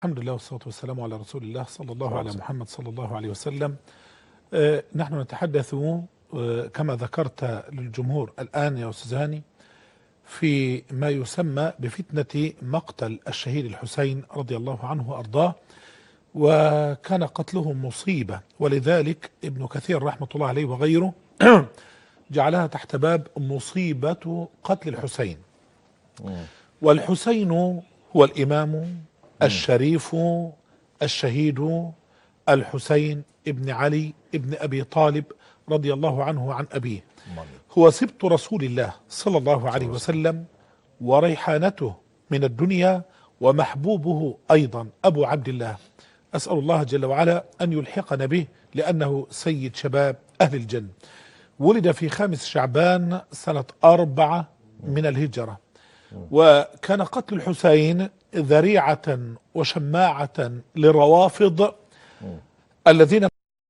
الحمد لله والصلاة والسلام على رسول الله صلى الله صلى على الله محمد صلى الله عليه وسلم آه، نحن نتحدث آه، كما ذكرت للجمهور الآن يا أستاذ هاني في ما يسمى بفتنة مقتل الشهيد الحسين رضي الله عنه وأرضاه وكان قتله مصيبة ولذلك ابن كثير رحمة الله عليه وغيره جعلها تحت باب مصيبة قتل الحسين والحسين هو الإمام الشريف الشهيد الحسين ابن علي ابن أبي طالب رضي الله عنه وعن أبيه هو سبط رسول الله صلى الله عليه وسلم وريحانته من الدنيا ومحبوبه أيضا أبو عبد الله أسأل الله جل وعلا أن يلحقنا به لأنه سيد شباب أهل الجنة ولد في خامس شعبان سنة أربعة من الهجرة وكان قتل الحسين ذريعة وشماعة للروافض الذين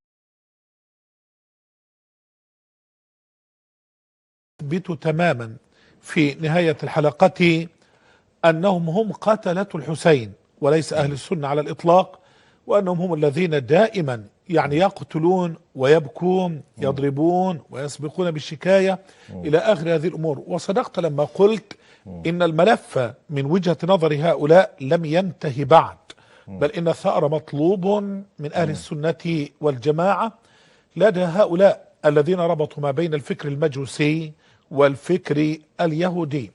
يثبت تماما في نهاية الحلقة أنهم هم قتلة الحسين وليس أهل السنة على الإطلاق وأنهم هم الذين دائما يعني يقتلون ويبكون يضربون ويسبقون بالشكاية إلى آخر هذه الأمور وصدقت لما قلت إن الملف من وجهة نظر هؤلاء لم ينتهي بعد بل إن الثأر مطلوب من أهل السنة والجماعة لدى هؤلاء الذين ربطوا ما بين الفكر المجوسي والفكر اليهودي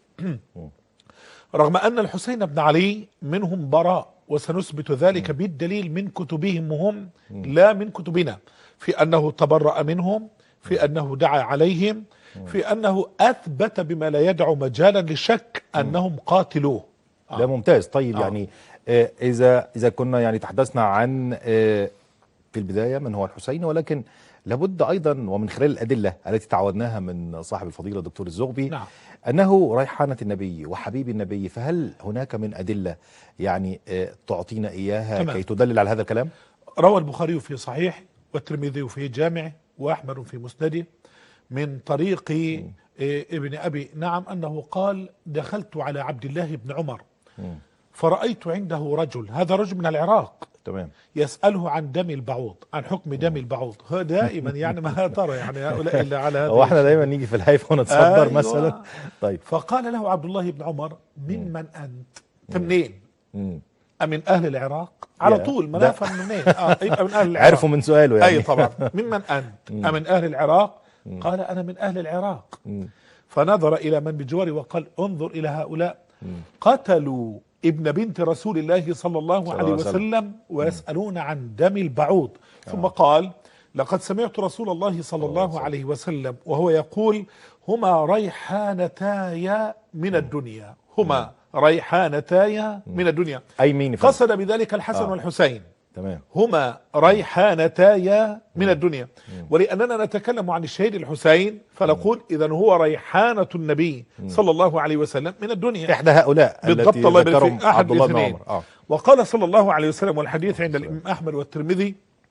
رغم أن الحسين بن علي منهم براء وسنثبت ذلك بالدليل من كتبهم هم لا من كتبنا في أنه تبرأ منهم في أنه دعا عليهم في أنه أثبت بما لا يدع مجالا للشك أنهم قاتلوه ده ممتاز طيب آه. يعني آه، اذا اذا كنا يعني تحدثنا عن آه، في البدايه من هو الحسين ولكن لابد ايضا ومن خلال الادله التي تعودناها من صاحب الفضيله الدكتور الزغبي نعم. انه ريحانه النبي وحبيب النبي فهل هناك من ادله يعني آه، تعطينا اياها تمام. كي تدلل على هذا الكلام؟ روى البخاري في صحيح والترمذي في جامعه وأحمد في مسنده من طريق إيه، ابن أبي نعم أنه قال دخلت على عبد الله بن عمر فرأيت عنده رجل هذا رجل من العراق تمام يسأله عن دم البعوض عن حكم دم البعوض هو دائما يعني ما ترى يعني هؤلاء إلا على هذا هو احنا دايما نيجي في الهيفا ونتصدر أيوة. مثلا طيب فقال له عبد الله بن عمر ممن أنت أنت منين مم. أمن أهل العراق على يا. طول ده- منافا منين آه يبقى من أهل العراق عرفوا من سؤاله يعني أي طبعا ممن أنت أمن أهل العراق قال أنا من أهل العراق مم. فنظر إلى من بجواره وقال انظر إلى هؤلاء قتلوا ابن بنت رسول الله صلى الله الله عليه عليه وسلم. وسلم ويسألون عن دم البعوض ثم قال لقد سمعت رسول الله صلى الله عليه وسلم وهو يقول هما ريحانتاي من الدنيا هما ريحانتاي من الدنيا اي مين يا فندم؟ قصد بذلك الحسن آه. والحسين تمام هما ريحانتاي من الدنيا ولأننا نتكلم عن الشهيد الحسين فنقول إذا هو ريحانة النبي صلى الله عليه وسلم من الدنيا احدى هؤلاء بالضبط التي الله يبارك ذكرهم فيك أحد عبد الله بن الاثنين عمر اه وقال صلى الله عليه وسلم والحديث عند الإمام أحمد والترمذي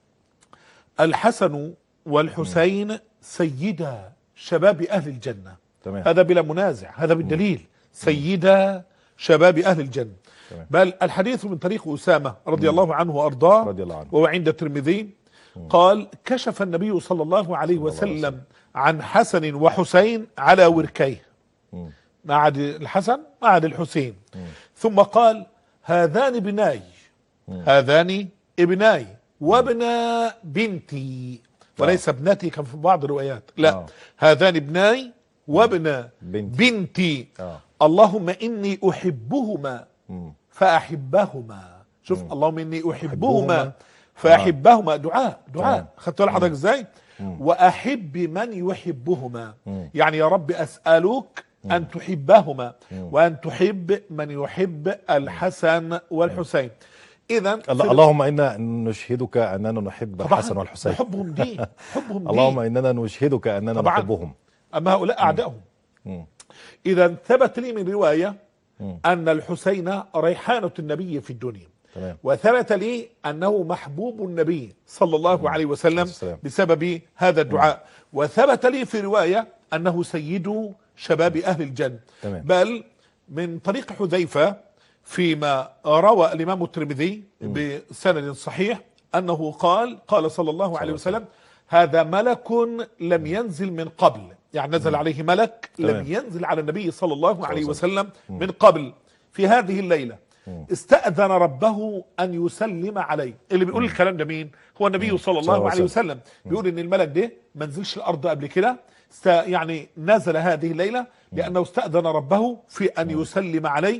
الحسن والحسين سيدا شباب أهل الجنة تمام هذا بلا منازع هذا بالدليل سيدا شباب أهل الجنة تمام. بل الحديث من طريق أسامة رضي الله عنه وأرضاه رضي الله عنه. وهو عند الترمذي قال كشف النبي صلى الله عليه الله عليه وسلم عن حسن وحسين على وركيه مم. معهد الحسن معهد الحسين ثم قال هذان ابناي هذان ابناي وابن بنتي وليس ابنتي كان في بعض الروايات لا آه. هذان ابناي وابن بنتي. بنتي آه. اللهم اني احبهما مم. فاحبهما شوف اللهم اني أحبهما. احبهما فاحبهما دعاء دعاء تمام. خدت بالك حضرتك ازاي واحب من يحبهما مم. يعني يا رب اسالك ان تحبهما وان تحب من يحب الحسن والحسين اذا الله اللهم انا نشهدك اننا نحب الحسن والحسين حبهم دين حبهم دين اللهم اننا نشهدك اننا طبعاً. نحبهم اما هؤلاء اعدائهم مم. اذا ثبت لي من روايه مم. ان الحسين ريحانه النبي في الدنيا تمام وثبت لي انه محبوب النبي صلى الله عليه وسلم السلام. بسبب هذا الدعاء وثبت لي في روايه انه سيد شباب اهل الجنه تمام. بل من طريق حذيفه فيما روى الإمام الترمذي بسند صحيح أنه قال قال صلى الله عليه وسلم هذا ملك لم ينزل من قبل يعني نزل عليه ملك تمام. لم ينزل على النبي صلى الله عليه الله وسلم من قبل في هذه الليلة استأذن ربه أن يسلم عليه اللي بيقول الكلام ده مين هو النبي صلى صلى الله الله عليه عليه وسلم بيقول ان الملك ده ما نزلش الارض قبل كده است- يعني نزل هذه الليله لانه استاذن ربه في ان يسلم عليه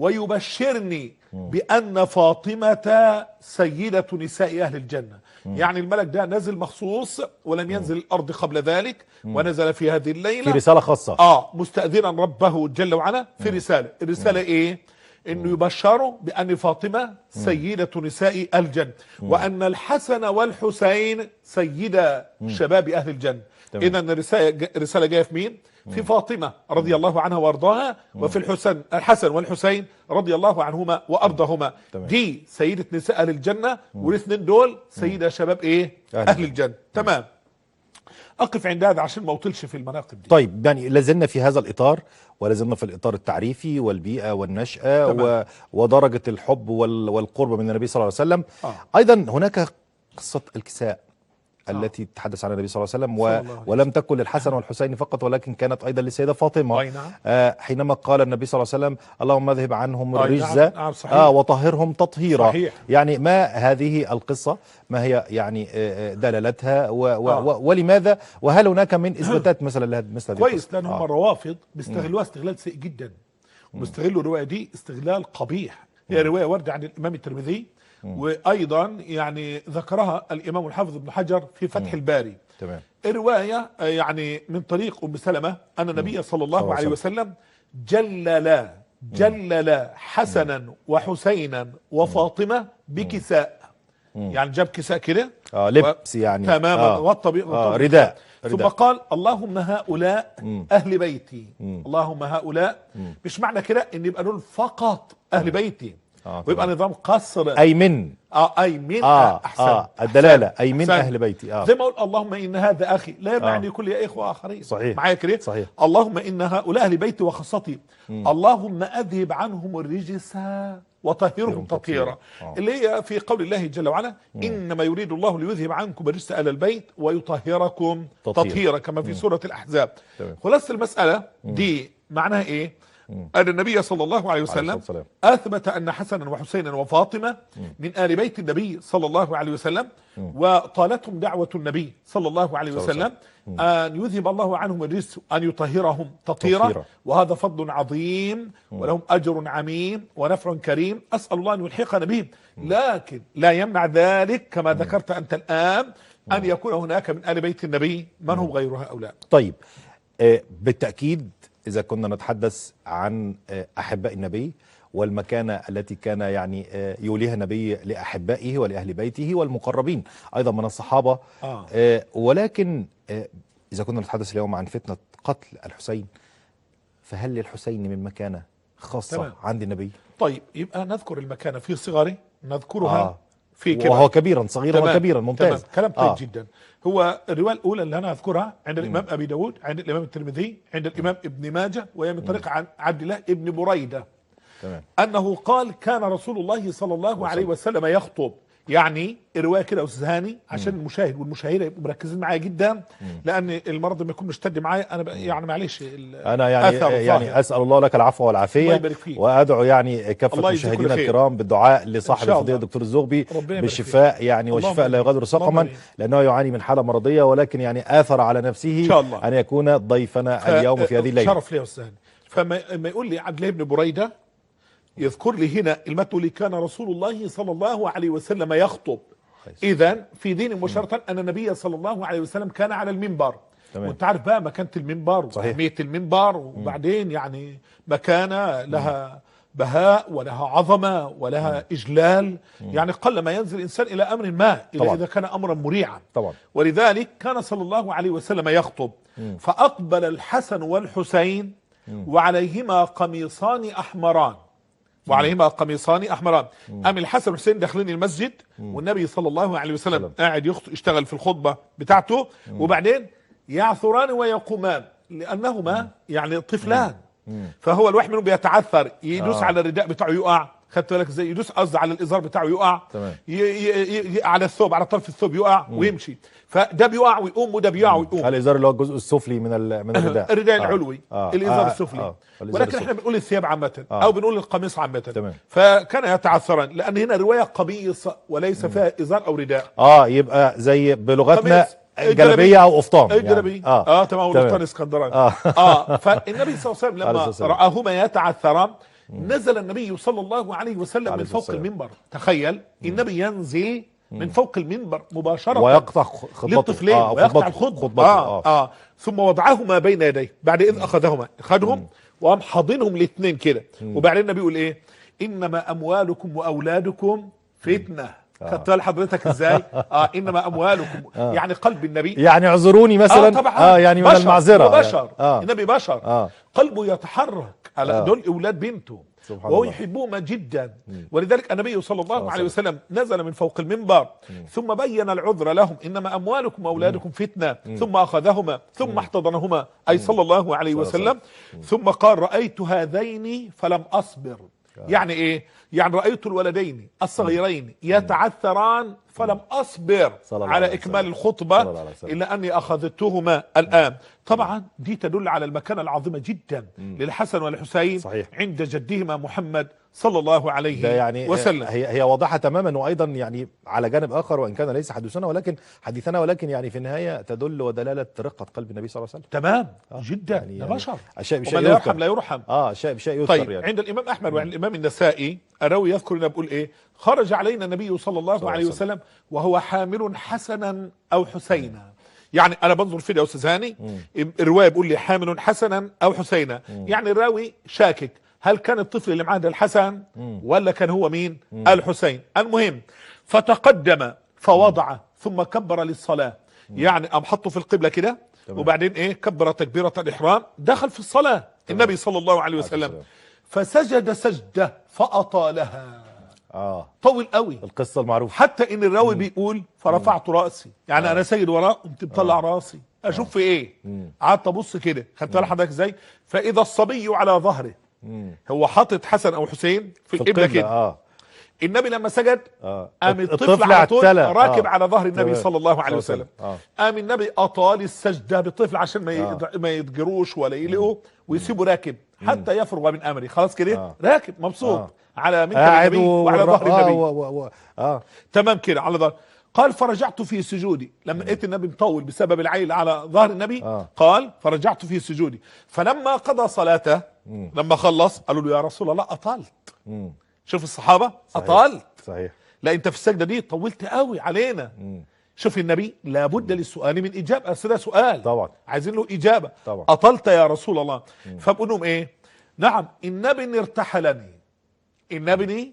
ويبشرني بان فاطمه سيده نساء اهل الجنه يعني الملك ده نزل مخصوص ولم ينزل الارض قبل ذلك ونزل في هذه في الليله رساله خاصه اه مستأذنا ربه جل وعلا في رسالة الرسالة ايه انه يبشره بان فاطمة سيدة نساء الجنة وان الحسن والحسين سيدا شباب اهل الجنة تمام. اذا الرسالة رسالة جاية في مين في فاطمة رضي الله عنها وارضاها وفي الحسن الحسن والحسين رضي الله عنهما وارضاهما تمام. دي سيدة نساء اهل الجنة والاثنين دول سيدة شباب ايه أهل اهل الجنة تمام اقف عند هذا عشان ما اطلش في المناقب دي طيب يعني لازلنا في هذا الاطار ولازلنا في الاطار التعريفي والبيئه والنشاه تمام. و... ودرجه الحب وال... والقرب من النبي صلى الله عليه وسلم آه. ايضا هناك قصه الكساء التي تحدث عنها النبي صلى الله عليه وسلم و... صلى الله عليه ولم تكن للحسن والحسين فقط ولكن كانت ايضا للسيده فاطمه أي نعم. آه حينما قال النبي صلى الله عليه وسلم اللهم اذهب عنهم أي الرجز نعم، نعم، صحيح. آه وطهرهم تطهيرا صحيح. يعني ما هذه القصه ما هي يعني آه، آه، دلالتها و... و... آه. و... ولماذا وهل هناك من اثباتات مثلا لهذه مثل هذه كويس القصة؟ لان هم آه. الروافض بيستغلوها استغلال سيء جدا وبيستغلوا الروايه دي استغلال قبيح هي روايه وارده عن الامام الترمذي وايضا يعني ذكرها الامام الحافظ ابن حجر في فتح الباري تمام الروايه آه، يعني من طريق ام سلمه ان النبي صلى الله الله عليه عليه وسلم جلل جلل حسنا وحسينا وفاطمه بكساء يعني جاب كساء كده اه لبس يعني تماما آه. والطبيعي آه رداء ثم رداء قال اللهم هؤلاء اهل بيتي اللهم هؤلاء مش معنى كده ان يبقى دول فقط اهل بيتي آه، ويبقى تمام. نظام قصر اي من اه اي من اه احسن اه الدلاله أحسن. اي من أحسن. اهل بيتي اه زي ما اقول اللهم ان هذا اخي لا يمنع آه. ان يكون لي اخوه اخرين صحيح. معايا كده صحيح. اللهم ان هؤلاء اهل بيتي وخاصتي اللهم اذهب عنهم الرجس وطهرهم تطهيرا تطهيرا. آه. اللي هي في قول الله جل وعلا انما يريد الله ليذهب عنكم الرجس اهل البيت ويطهركم تطهيرا. تطهيرا كما في سوره الاحزاب تمام. خلاصه المساله دي معناها ايه أن النبي صلى الله عليه وسلم الصلاة والسلام. أثبت أن حسنا وحسينا وفاطمة من آل بيت النبي صلى الله عليه وسلم وطالتهم دعوة النبي صلى الله عليه صلى الله عليه وسلم أن يذهب الله عنهم الرجس أن يطهرهم تطهيرا تطهيرا. وهذا فضل عظيم ولهم أجر عميم ونفع كريم أسأل الله أن يلحقنا بهم لكن لا يمنع ذلك كما ذكرت أنت الآن أن يكون هناك من آل بيت النبي من هم غير هؤلاء طيب آه بالتاكيد اذا كنا نتحدث عن آه احباء النبي والمكانه التي كان يعني آه يوليها النبي لاحبائه ولاهل بيته والمقربين ايضا من الصحابه آه. آه ولكن آه اذا كنا نتحدث اليوم عن فتنه قتل الحسين فهل للحسين من مكانه خاصه تمام. عند النبي طيب يبقى نذكر المكانة في صغره نذكرها آه. في كبر وهو كبيرا صغيرا تمام. وكبيرا ممتاز تمام. كلام طيب آه. جدا هو الروايه الاولى اللي انا اذكرها عند الامام ابي داود عند الامام الترمذي عند الامام ابن ماجه وهي من طريق عن عبد الله ابن بريده تمام انه قال كان رسول الله صلى الله عليه وسلم يخطب يعني الروايه كده يا استاذ هاني عشان المشاهد والمشاهير يبقوا مركزين معايا جدا لان المرض لما يكون مشتد معايا انا بقى يعني معلش ال- انا يعني أثر يعني ظاهر. اسال الله لك العفو الله والعافيه يبارك فيك. وادعو يعني كافه الله يجزيك مشاهدينا كل خير. الكرام بالدعاء إن لصاحب شاء الفضيله الله. الدكتور الزغبي ربنا يبارك بالشفاء يعني اللهم وشفاء لا آمين. يغادر سقما اللهم آمين. لانه يعاني من حاله مرضيه ولكن يعني اثر على نفسه إن شاء الله. ان يكون ضيفنا اليوم في هذه الليله شرف لي يا استاذ هاني. فما ما يقول لي عبد الله بن بريده يذكر لي هنا المتن لي كان رسول الله صلى الله عليه وسلم يخطب كويس. اذا في دين مباشره ان النبي صلى الله عليه وسلم كان على المنبر تمام. وانت عارف بقى مكانه المنبر صحيح. واهميه المنبر وبعدين يعني مكانه لها بهاء ولها عظمه ولها اجلال يعني قل ما ينزل الانسان الى امر ما الا طبعا. اذا كان امرا مريعا طبعا ولذلك كان صلى الله عليه وسلم يخطب فأقبل الحسن والحسين وعليهما قميصان أحمران وعليهما قميصان أحمران أم الحسن والحسين داخلين المسجد والنبي صلى الله عليه وسلم سلام. قاعد يخط- يشتغل في الخطبة بتاعته وبعدين يعثران ويقومان لأنهما يعني طفلان فهو الواحد منهم بيتعثر يدوس آه. على الرداء بتاعه يقع خدت بالك ازاي يدوس قصدي على الازار بتاعه يقع تمام. ي ي ي على الثوب على طرف الثوب يقع ويمشي فده بيقع ويقوم وده بيقع ويقوم الازار اللي هو الجزء السفلي من ال- من الرداء الرداء آه. العلوي آه. الازار آه. السفلي آه. الإزار ولكن احنا السفلي. بنقول الثياب عامه آه. او بنقول القميص عامه تمام. فكان يتعثرا لان هنا روايه قميص وليس فيها ازار او رداء اه يبقى زي بلغتنا قميص. جلبيه او قفطان اي جلبي اه, اه تمام والقفطان اسكندراني آه. اه فالنبي صلى الله عليه وسلم عليه لما الصلاة والسلام. راهما يتعثران نزل النبي صلى الله عليه وسلم عليه من الصلاة فوق والسلام. المنبر تخيل النبي ينزل من فوق المنبر مباشره ويقطع خطبته للطفلين آه ويقطع خطبته. الخطبه خطبته آه, آه ثم وضعهما بين يديه بعد اذ اخذهما اخذهم وقام حاضنهم الاثنين كده وبعدين النبي يقول ايه انما اموالكم واولادكم فتنه خدت بال حضرتك ازاي اه انما اموالكم يعني قلب النبي يعني اعذروني مثلا اه طبعا اه يعني من بشر، المعذره هو بشر يعني. اه النبي بشر آه. قلبه يتحرك على آه. دول اولاد بنته سبحان وهو الله. يحبهما جدا ولذلك النبي صلى الله الله عليه وسلم نزل من فوق المنبر ثم بين العذر لهم انما اموالكم واولادكم فتنه ثم اخذهما ثم احتضنهما اي صلى الله عليه صلى الله وسلم ثم قال رايت هذين فلم اصبر يعني ايه يعني رايت الولدين الصغيرين يتعثران فلم اصبر صلى الله على عليه اكمال وسلم. الخطبه صلى الله عليه وسلم. الا اني اخذتهما الان طبعا دي تدل على المكانه العظيمه جدا للحسن والحسين صحيح. عند جدهما محمد صلى الله عليه ده يعني وسلم هي هي واضحه تماما وايضا يعني على جانب اخر وان كان ليس حديثنا ولكن حديثنا ولكن يعني في النهايه تدل ودلاله رقه قلب النبي صلى الله عليه وسلم تمام آه، جدا يعني- ده يعني بشر الشيء بشيء ومن لا يذكر. يرحم لا يرحم اه شيء بشيء يذكر طيب يعني عند الامام احمد وعند الامام النسائي الراوي يذكر لنا بيقول ايه خرج علينا النبي صلى الله الله عليه عليه وسلم وهو حامل حسنا او حسينا يعني انا بنظر في ده يا استاذ هاني الروايه بيقول لي حامل حسنا او حسينا يعني الراوي شاكك هل كان الطفل اللي معاه ده الحسن ولا كان هو مين الحسين المهم فتقدم فوضع ثم كبر للصلاه يعني قام حطه في القبله كده تمام. وبعدين ايه كبر تكبيره الاحرام دخل في الصلاه النبي صلى الله عليه وسلم السلام. فسجد سجده فاطالها اه طول قوي القصه المعروفه حتى ان الراوي بيقول فرفعت راسي يعني انا ساجد وراه قمت مطلع راسي اشوف في ايه قعدت ابص كده خدت بالك حضرتك ازاي فاذا الصبي على ظهره هو حاطط حسن او حسين في, في القبله القبله كده اه النبي لما سجد اه قام الطفل الطفل على طول اعتلى. راكب آه. على ظهر النبي تمام. صلى الله عليه صلى الله وسلم عليه وسلم. قام النبي اطال السجده بالطفل عشان ما آه. يد- ما يتجروش ولا يقلقوا ويسيبه راكب حتى يفرغ من امري خلاص كده آه. راكب مبسوط آه. على منكب قاعد النبي و- وعلى ظهر آه النبي و- و- و- اه تمام كده على ظهر قال فرجعت في سجودي لما لقيت النبي مطول بسبب العيل على ظهر النبي آه. قال فرجعت في سجودي فلما قضى صلاته لما خلص قالوا له يا رسول الله اطلت مم. شوف الصحابه صحيح. اطلت صحيح لا انت في السجده دي طولت قوي علينا شوف النبي لابد للسؤال من اجابه اصل ده سؤال طبعا. عايزين له اجابه طبعا. اطلت يا رسول الله فبقول لهم ايه نعم ان ابني ارتحلني ان ابني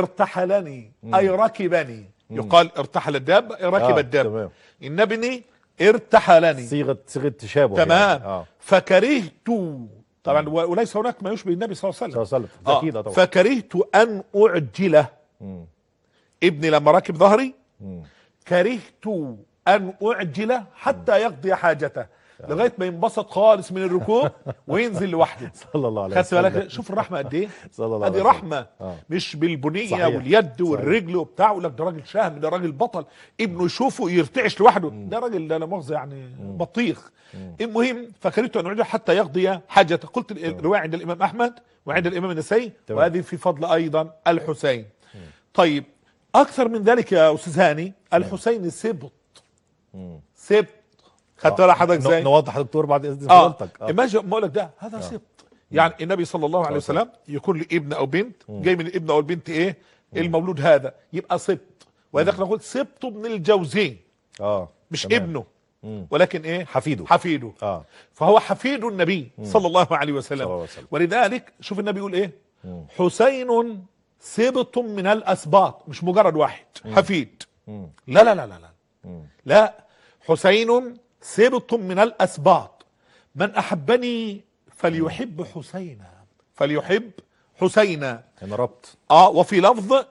ارتحلني اي ركبني يقال ارتحل الدابه أي ركب آه، الدابه تمام. ان ابني ارتحلني صيغه صيغه تشابه تمام يعني. اه فكرهت طبعا وليس هناك ما يشبه النبي صلى الله عليه صلى وسلم الله عليه وسلم اكيد آه طبعا فكرهت ان اعجله مم. ابني لما راكب ظهري مم. كرهت ان اعجل حتى يقضي حاجته لغايه ما ينبسط خالص من الركوب وينزل لوحده صلى الله عليه خدت وسلم بالك شوف الرحمه قد ايه صلى الله هذه عليه رحمه آه. مش بالبنيه صحيح. واليد صحيح. والرجل وبتاع يقول لك ده راجل شهم ده راجل بطل ابنه يشوفه يرتعش لوحده ده راجل ده لا مؤاخذه يعني بطيخ المهم فكرهت ان اعجل حتى يقضي حاجته قلت الروايه عند الامام احمد وعند الامام النسائي تمام. وهذه في فضل ايضا الحسين طيب اكثر من ذلك يا استاذ هاني الحسين سبط سبط خدت بالك حضرتك ن- ازاي؟ نوضح يا دكتور بعد اذن اه فضيلتك ما اجي بقول لك ده هذا سبط يعني النبي صلى الله عليه صلى الله وسلم يكون له ابن او بنت جاي من الابن او البنت ايه المولود هذا يبقى سبط ولذلك نقول سبط ابن الجوزين اه مش تمام. ابنه ولكن ايه حفيده. حفيده اه فهو حفيد النبي صلى الله عليه وسلم صلى الله عليه وسلم. ولذلك شوف النبي يقول ايه حسين سبط من الاسباط مش مجرد واحد حفيد لا لا لا لا لا لا حسين سبط من الاسباط من احبني فليحب حسينا فليحب حسينا هنا ربط اه وفي لفظ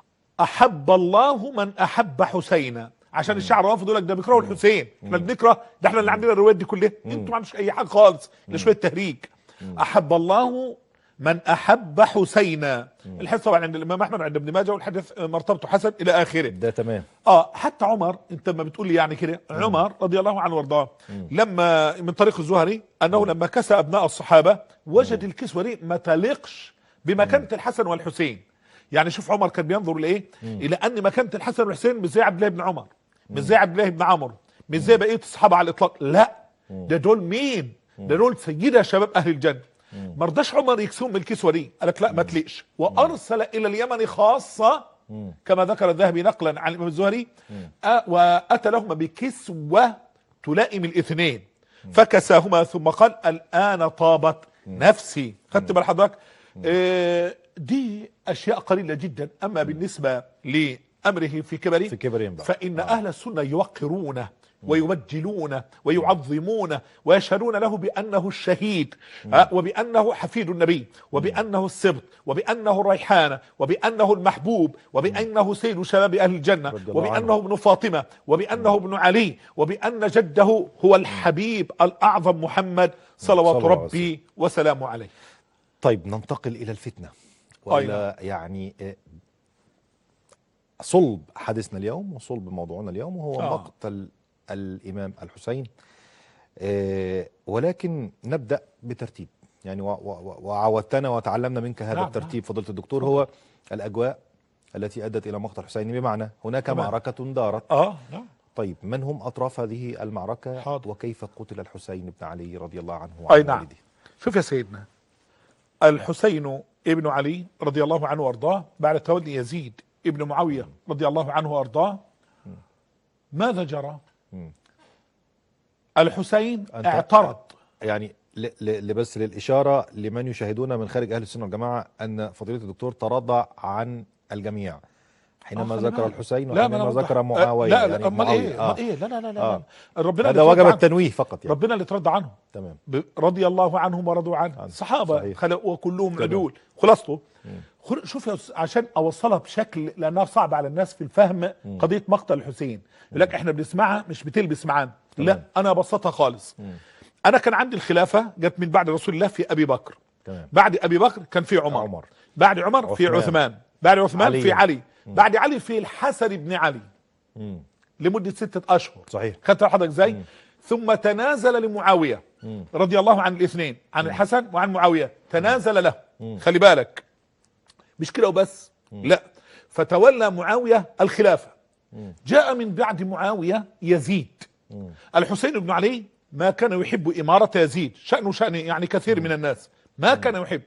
احب الله من احب حسينا عشان الشعر واقف يقول لك ده بيكرهوا الحسين احنا بنكره ده احنا اللي عندنا الروايات دي كلها انتوا ما عندوش اي حاجه خالص الا شويه تهريج احب الله من احب حسينا الحديث طبعا عند الامام احمد وعند ابن ماجه والحديث مرتبته حسن الى اخره ده تمام اه حتى عمر انت لما بتقول لي يعني كده عمر رضي الله عنه وارضاه لما من طريق الزهري انه لما كسى ابناء الصحابه وجد الكسوه دي ما تليقش بمكانه الحسن والحسين يعني شوف عمر كان بينظر لايه الى ان مكانه الحسن والحسين مش زي عبد الله بن عمر مش زي عبد الله بن عمرو مش زي بقيه الصحابه على الاطلاق لا ده دول مين ده دول سيدة شباب اهل الجنه ما رضاش عمر يكسوهم بالكسوه دي قال لك لا ما تليقش وارسل الى اليمن خاصه كما ذكر الذهبي نقلا عن الامام الزهري آه، واتى لهما بكسوه تلائم الاثنين فكساهما ثم قال الان طابت نفسي خدت بال حضرتك آه، دي اشياء قليله جدا اما بالنسبه لامره في كبره في كبرهم بقى. فان اهل السنه يوقرونه ويبجلونه ويعظمونه ويشهدون له بانه الشهيد آه، وبانه حفيد النبي وبانه السبط وبانه الريحانه وبانه المحبوب وبانه سيد شباب اهل الجنه رضي الله وبانه ابن فاطمه وبانه ابن علي وبان جده هو الحبيب الاعظم محمد صلوات صلى الله عليه ربي وسلامه عليه طيب ننتقل الى الفتنه أي والى يعني آه، صلب حديثنا اليوم وصلب موضوعنا اليوم وهو آه. مقتل الامام الحسين آه، ولكن نبدا بترتيب يعني و- و- وعودتنا وتعلمنا منك هذا نعم، الترتيب فضيله الدكتور هو الاجواء التي ادت الى مقتل الحسين بمعنى هناك تمام. معركه دارت اه نعم طيب من هم اطراف هذه المعركه حاضر. وكيف قتل الحسين بن علي رضي الله عنه اي وعن نعم والده شوف يا سيدنا الحسين ابن علي رضي الله عنه وارضاه بعد تولي يزيد ابن معاويه رضي الله عنه وارضاه ماذا جرى؟ مم. الحسين أنت- اعترض يعني ل- ل- لبس للإشارة لمن يشاهدون من خارج أهل السنة والجماعة أن فضيلة الدكتور تراضى عن الجميع حينما آه، خلي ذكر بالك. الحسين لا ما أنا وحينما بوضح. ذكر آه، معاوية لا يعني لا امال معاوية. ايه آه. امال ايه لا لا لا لا, آه. لا. ربنا هذا اللي وجب اترضى عنه. التنويه فقط يعني ربنا اللي اترضى عنهم تمام ب- رضي الله عنهم ورضوا عنه عنه. صحابه صحيح. خلق وكلهم تمام. عدول خلاصته خل- شوف يا أستاذ، عشان اوصلها بشكل لانها صعبه على الناس في الفهم قضيه مقتل الحسين يقول لك احنا بنسمعها مش بتلبس معانا لا تمام. انا ابسطها خالص انا كان عندي الخلافه جت من بعد رسول الله في ابي بكر تمام بعد ابي بكر كان في عمر, عمر. بعد عمر في عثمان. عثمان بعد عثمان علي. في علي بعد علي في الحسن بن علي مم. لمده سته اشهر صحيح خدت حضرتك ازاي ثم تنازل لمعاويه مم. رضي الله عن الاثنين عن الحسن وعن معاويه تنازل له خلي بالك مش كده وبس لا فتولى معاويه الخلافه جاء من بعد معاويه يزيد الحسين بن علي ما كان يحب إمارة يزيد شأنه شأن يعني كثير من الناس ما كان يحب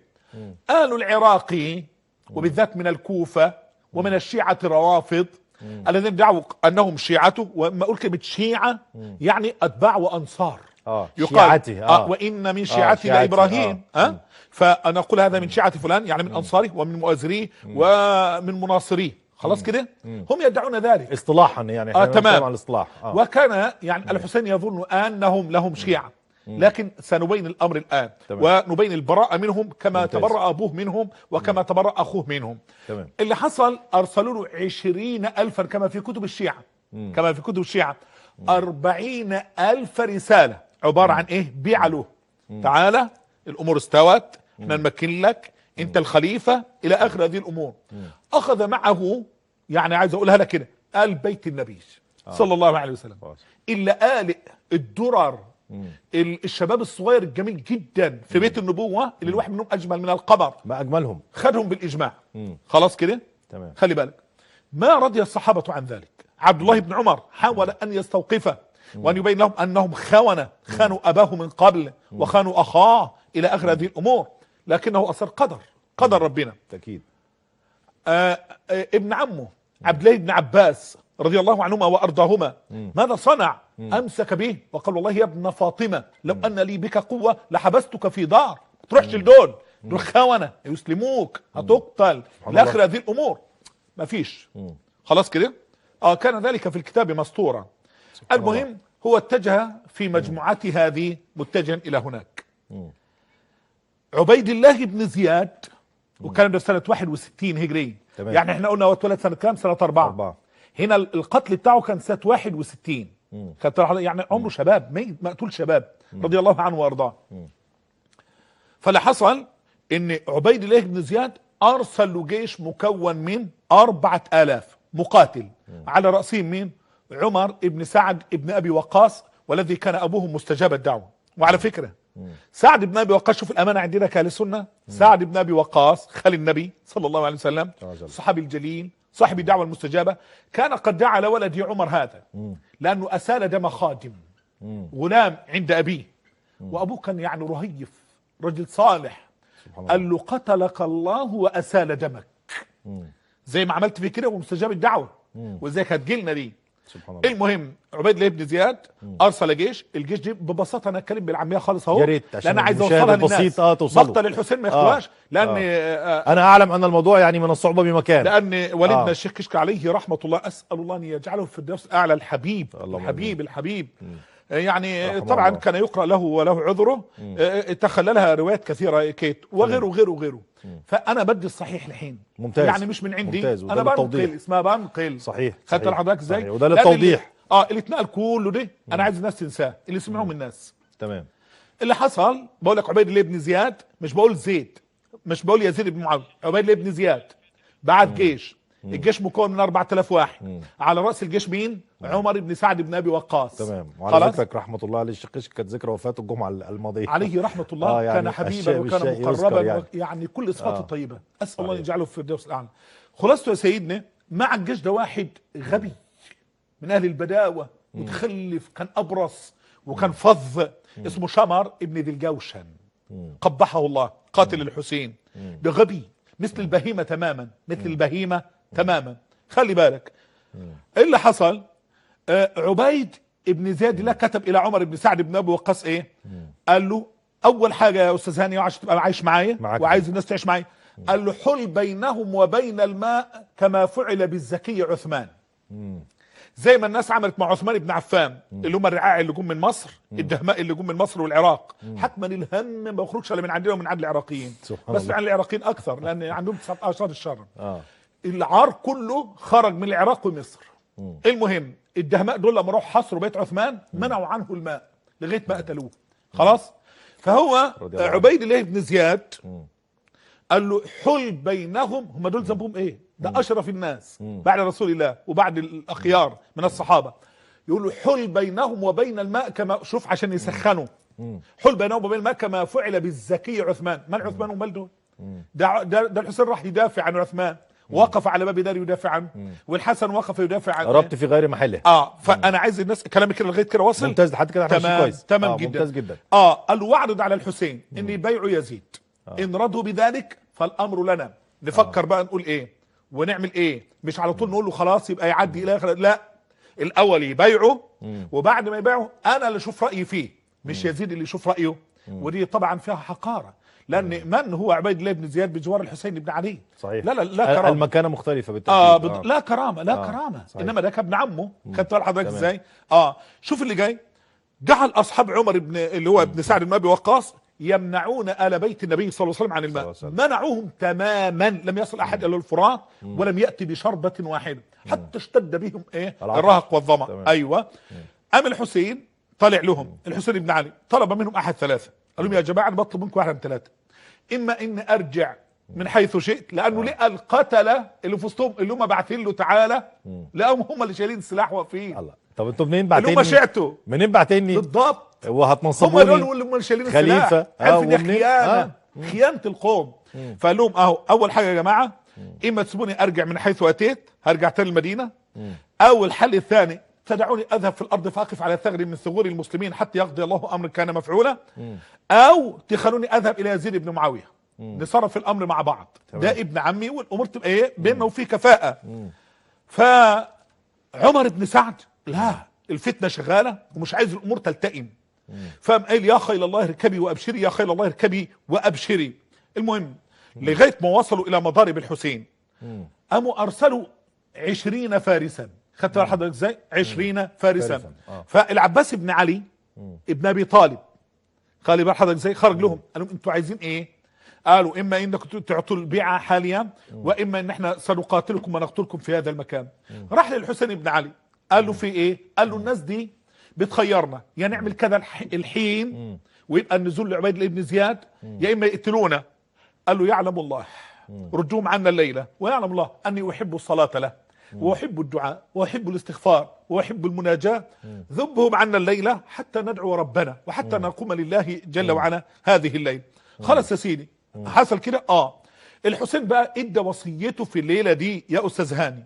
آل العراق وبالذات من الكوفة ومن الشيعة الروافض الذين دعوا أنهم شيعته وما أقول كلمة شيعة يعني أتباع وأنصار آه يقال شيعته آه آه. وإن من شيعتي شيعتي، لإبراهيم آه. آه. فأنا أقول هذا من شيعة فلان يعني من أنصاره ومن مؤازريه ومن مناصريه خلاص كده هم يدعون ذلك اصطلاحا يعني آه، احنا تمام. بنتكلم عن الاصطلاح آه. وكان يعني الحسين يظن انهم لهم شيعه لكن سنبين الامر الان تمام. ونبين البراءه منهم كما ممتاز. تبرأ ابوه منهم وكما تبرأ اخوه منهم تمام اللي حصل ارسلوا له عشرين الفا كما في كتب الشيعه كما في كتب الشيعه أربعين الف رساله عباره عن ايه بيع له تعالى الامور استوت احنا نمكن لك انت الخليفه الى اخر هذه الامور اخذ معه يعني عايز اقولها لك كده ال بيت النبي صلى الله عليه وسلم خلاص. الا آلئ الدرر ال- الشباب الصغير الجميل جدا في بيت النبوه اللي الواحد منهم اجمل من القمر ما اجملهم خدهم بالاجماع مم. خلاص كده تمام خلي بالك ما رضي الصحابه عن ذلك عبد الله بن عمر حاول ان يستوقفه وان يبين لهم انهم خونه خانوا اباه من قبل وخانوا اخاه الى اخر هذه الامور لكنه اصر قدر قدر ربنا تاكيد آه آه ابن عمه عبد الله بن عباس رضي الله عنهما وارضاهما ماذا صنع امسك به وقال والله يا ابن فاطمه لو ان لي بك قوه لحبستك في دار ما تروحش لدول دول خونه يسلموك هتقتل سبحان لاخر الله. هذه الامور ما فيش خلاص كده اه كان ذلك في الكتاب مسطورا المهم هو اتجه في مجموعته هذه متجها الى هناك عبيد الله بن زياد وكان ده سنة 61 هجري تمام. يعني احنا قلنا هو اتولد سنة كام؟ سنة أربعة أربعة. هنا ال- القتل بتاعه كان سنة 61 كانت يعني عمره شباب ميت مقتول شباب رضي الله عنه وارضاه فاللي حصل ان عبيد الله بن زياد ارسل له جيش مكون من أربعة آلاف مقاتل على رأسهم مين عمر ابن سعد ابن أبي وقاص والذي كان أبوه مستجاب الدعوة وعلى فكرة سعد بن أبي وقاص شوف الأمانة عندنا كأهل السنة سعد بن أبي وقاص خال النبي صلى الله عليه وسلم عجل. الصحابي الجليل صاحب الدعوة المستجابة كان قد دعا لولد عمر هذا لأنه أسال دم خادم غلام عند أبيه وأبوه كان يعني رهيف رجل صالح سبحان الله قال له قتلك الله وأسال دمك زي ما عملت في كده ومستجاب الدعوة وازيك هتجيلنا دي سبحان الله المهم عبيد الله بن زياد ارسل جيش الجيش دي ببساطه انا اتكلم بالعاميه خالص اهو يا ريت عشان لان عايز المشاهد اوصلها للناس البسيط، آه، توصله. مقتل الحسين ما آه. يخواش لان آه. آه. انا اعلم ان الموضوع يعني من الصعوبه بمكان لان والدنا آه. الشيخ كشك عليه رحمه الله اسال الله ان يجعله في الدرس الاعلى الحبيب اللهم الحبيب الحبيب آه، يعني رحمه طبعا الله. كان يقرا له وله عذره آه، تخللها روايات كثيره كيت وغيره وغيره وغيره فانا بدي الصحيح الحين ممتاز. يعني مش من عندي ممتاز، وده انا للتوضيح. بنقل اسمها بنقل صحيح خدت صحيح. لحضرتك ازاي صحيح. وده لأن للتوضيح اللي- اه اللي اتنقل كله ده انا عايز الناس تنساه اللي سمعوه من الناس تمام اللي حصل بقول لك عبيد الله بن زياد مش بقول زيد مش بقول يزيد بن معاويه عبيد الله بن زياد بعت جيش الجيش مكون من 4000 واحد على راس الجيش مين عمر بن سعد بن ابي وقاص تمام وعلى خلاص ذكرك رحمه الله عليه الشيخ كشك كانت ذكرى وفاته الجمعه الماضيه عليه رحمه الله آه، يعني كان حبيبا الشيء وكان بالشيء يذكر مقربا يعني. يعني, يعني كل صفاته آه. طيبه اسال الله ان صحيح. يجعله في الفردوس الاعلى خلاصته يا سيدنا مع الجيش ده واحد غبي من اهل البداوه متخلف كان ابرص وكان فظ اسمه شمر ابن ذي الجوشن قبحه الله قاتل الحسين ده غبي مثل البهيمه تماما مثل البهيمه تماما خلي بالك ايه اللي حصل آه عبيد ابن زياد الله كتب الى عمر بن سعد بن ابي وقاص ايه قال له اول حاجه يا استاذ هاني عشان تبقى عايش معايا معاك. وعايز الناس تعيش معايا قال له حل بينهم وبين الماء كما فعل بالزكي عثمان زي ما الناس عملت مع عثمان بن عفان اللي هم الرعاع اللي جم من مصر الدهماء اللي جم من مصر والعراق حتما الهم ما يخرجش الا من عندنا ومن عند العراقيين سبحان بس الله. عن العراقيين اكثر لان عندهم 19 الشر اه العار كله خرج من العراق ومصر المهم الدهماء دول لما راحوا حصروا بيت عثمان منعوا عنه الماء لغايه ما قتلوه خلاص فهو رضي الله عنه. عبيد الله بن زياد قال له حل بينهم هم دول ذنبهم ايه ده اشرف الناس بعد رسول الله وبعد الاخيار من الصحابه يقول له حل بينهم وبين الماء كما شوف عشان يسخنوا حل بينهم وبين الماء كما فعل بالزكي عثمان من عثمان ومال دول ده ده, ده الحسين راح يدافع عن عثمان وقف على باب دار يدافع عنه والحسن وقف يدافع عن ربط في غير محله اه فانا عايز الناس كلامي كده لغايه كده واصل ممتاز لحد كده احنا ماشيين تمام كويس تمام آه جدا ممتاز جدا اه قال له واعرض على الحسين ان يبايعوا يزيد ان رضوا بذلك فالامر لنا نفكر بقى نقول ايه ونعمل ايه مش على طول نقول له خلاص يبقى يعدي الى اخر لا الاول يبايعوا وبعد ما يبايعوا انا اللي اشوف رايي فيه مش يزيد اللي يشوف رايه ودي طبعا فيها حقاره لان من هو عبيد الله بن زياد بجوار الحسين بن علي صحيح لا لا لا كرامه المكانه مختلفه بالتاكيد اه بد... لا كرامه لا آه، كرامه صحيح. انما ده كان ابن عمه خدت بالك حضرتك تمام. ازاي اه شوف اللي جاي جعل اصحاب عمر بن اللي هو ابن سعد بن ابي وقاص يمنعون ال بيت النبي صلى الله عليه وسلم عن الماء صلى الله عليه منعوهم تماما لم يصل احد الى الفرات ولم ياتي بشربه واحده حتى اشتد بهم ايه العطش. الرهق والظما تمام. ايوه ام الحسين طلع لهم الحسين بن علي طلب منهم احد ثلاثه قال لهم يا جماعه انا بطلب منكم واحد من ثلاثه اما ان ارجع من حيث شئت لانه لقى القتله اللي في وسطهم اللي هم باعثين له تعالى لقاهم هم اللي شايلين السلاح واقفين الله طب انتوا منين اللي هم بعتيني شعتوا منين بعتيني بالضبط هم وهتنصبوني دول اللي هم شايلين خليفة. السلاح آه، عارف ان دي ومنين؟ خيانه آه. خيانه القوم فقال لهم اهو اول حاجه يا جماعه اما تسيبوني ارجع من حيث اتيت هرجع تاني المدينه او الحل الثاني تدعوني اذهب في الارض فاقف على ثغر من ثغور المسلمين حتى يقضي الله امر كان مفعولا او تخلوني اذهب الى يزيد بن معاويه نصرف الامر مع بعض ده ابن عمي والامور تبقى ايه بيننا وفي كفاءه فعمر بن سعد لا الفتنه شغاله ومش عايز الامور تلتئم فقام قال يا خيل الله اركبي وابشري يا خيل الله اركبي وابشري المهم لغايه ما وصلوا الى مضارب الحسين قاموا ارسلوا عشرين فارسا خدت بال حضرتك ازاي عشرين فارسا فارساً، آه. فالعباس بن علي ابن ابي طالب خلي بال حضرتك ازاي خرج لهم قال لهم انتوا عايزين ايه قالوا اما انكم تعطوا البيعه حاليا واما ان احنا سنقاتلكم ونقتلكم في هذا المكان راح للحسين بن علي قال له في ايه قال له الناس دي بتخيرنا يا نعمل كذا الح- الحين ويبقى النزول لعبيد الله بن زياد يا اما يقتلونا قال له يعلم الله ردوهم عنا الليله ويعلم الله اني احب الصلاه له واحب الدعاء واحب الاستغفار واحب المناجاه ذبهم عنا الليله حتى ندعو ربنا وحتى نقوم لله جل وعلا هذه الليله خلاص يا سيدي حصل كده اه الحسين بقى ادى وصيته في الليله دي يا استاذ هاني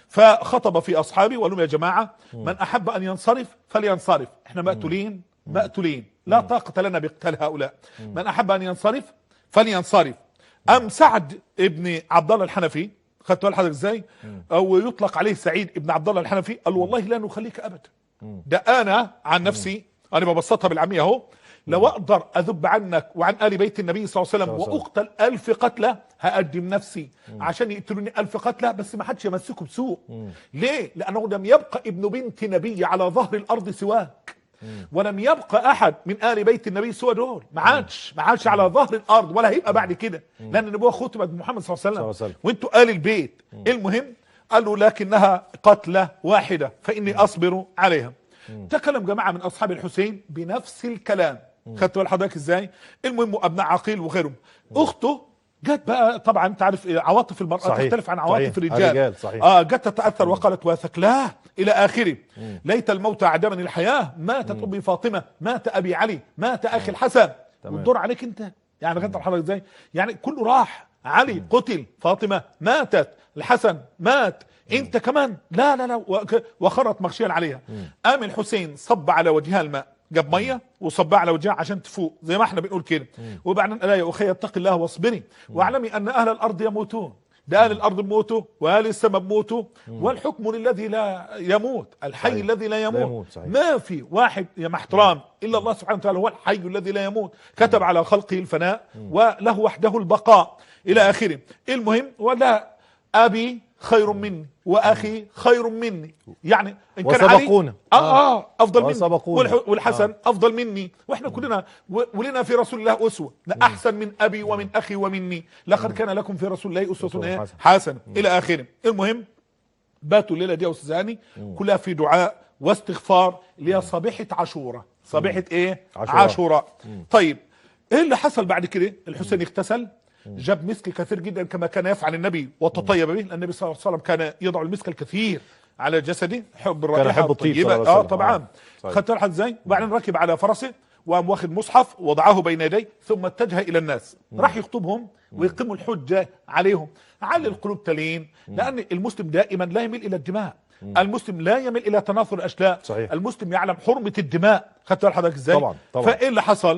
فخطب في اصحابه وقال لهم يا جماعه من احب ان ينصرف فلينصرف احنا مقتولين مقتولين لا طاقه لنا بقتال هؤلاء من احب ان ينصرف فلينصرف ام سعد ابن عبد الله الحنفي خدت بالك حضرتك ازاي او يطلق عليه سعيد ابن عبد الله الحنفي قال والله لا نخليك ابدا ده انا عن نفسي انا ببسطها بالعاميه اهو لو اقدر اذب عنك وعن ال بيت النبي صلى الله عليه وسلم صلى الله عليه واقتل الف قتلى هقدم نفسي عشان يقتلوني الف قتلى بس ما حدش يمسكه بسوء ليه لانه لم يبقى ابن بنت نبي على ظهر الارض سواك ولم يبقى احد من ال بيت النبي سوى دول ما عادش ما عادش على ظهر الارض ولا هيبقى بعد كده لان النبوه ختمت بمحمد صلى الله عليه صلى الله وسلم عليه وسلم. وانتوا ال البيت المهم قالوا لكنها قتله واحده فاني اصبر عليها تكلم جماعه من اصحاب الحسين بنفس الكلام خدت بال حضرتك ازاي المهم ابناء عقيل وغيرهم اخته جت بقى طبعا انت عارف إيه، عواطف المراه صحيح. تختلف عن عواطف صحيح. الرجال الرجال، صحيح. اه جت تتاثر وقالت وثكلاه الى اخره ليت الموت اعدمني الحياه ماتت امي فاطمه مات ابي علي مات اخي الحسن تمام. والدور عليك انت يعني خدت حضرتك ازاي يعني كله راح علي قتل فاطمه ماتت الحسن مات انت كمان لا لا لا وك- وخرت مغشيا عليها قام الحسين صب على وجهها الماء جاب ميه وصبها على وجهها عشان تفوق زي ما احنا بنقول كده وبعدين قال يا اخي اتق الله واصبري واعلمي ان اهل الارض يموتون ده اهل الارض بموتوا واهل السماء بموتوا والحكم للذي لا يموت الحي صحيح. الذي لا يموت يموت، صحيح. ما في واحد يا مع احترام الا الله سبحانه وتعالى هو الحي الذي لا يموت كتب على خلقه الفناء وله وحده البقاء الى اخره المهم ولا ابي خير مني واخي خير مني يعني ان كان علي وسبقونا. اه اه افضل مني وسبقونا. والح- والحسن افضل مني واحنا كلنا و- ولنا في رسول الله اسوه لا احسن من ابي ومن اخي ومني لقد كان لكم في رسول الله اسوه أسوة إيه؟ حسنة. حسنه الى اخره المهم باتوا الليله دي يا استاذ هاني كلها في دعاء واستغفار اللي هي صبيحه عاشوراء صبيحه ايه عاشوراء. عاشوراء طيب ايه اللي حصل بعد كده الحسين اغتسل جاب مسك كثير جدا كما كان يفعل النبي وتطيب به لان النبي صلى الله عليه وسلم كان يضع المسك الكثير على جسده حب الرائحه يحب الطيب صلى الطيبه الله عليه اه وسلم. طبعا آه. صحيح. خدت بالك ازاي وبعدين ركب على فرسه وقام واخد مصحف وضعه بين يديه ثم اتجه الى الناس راح يخطبهم ويقيموا الحجه عليهم على القلوب تلين لان المسلم دائما لا يميل الى الدماء المسلم لا يميل الى تناثر الاشلاء صحيح. المسلم يعلم حرمه الدماء خدت بال حضرتك ازاي طبعاً، طبعاً. فايه اللي حصل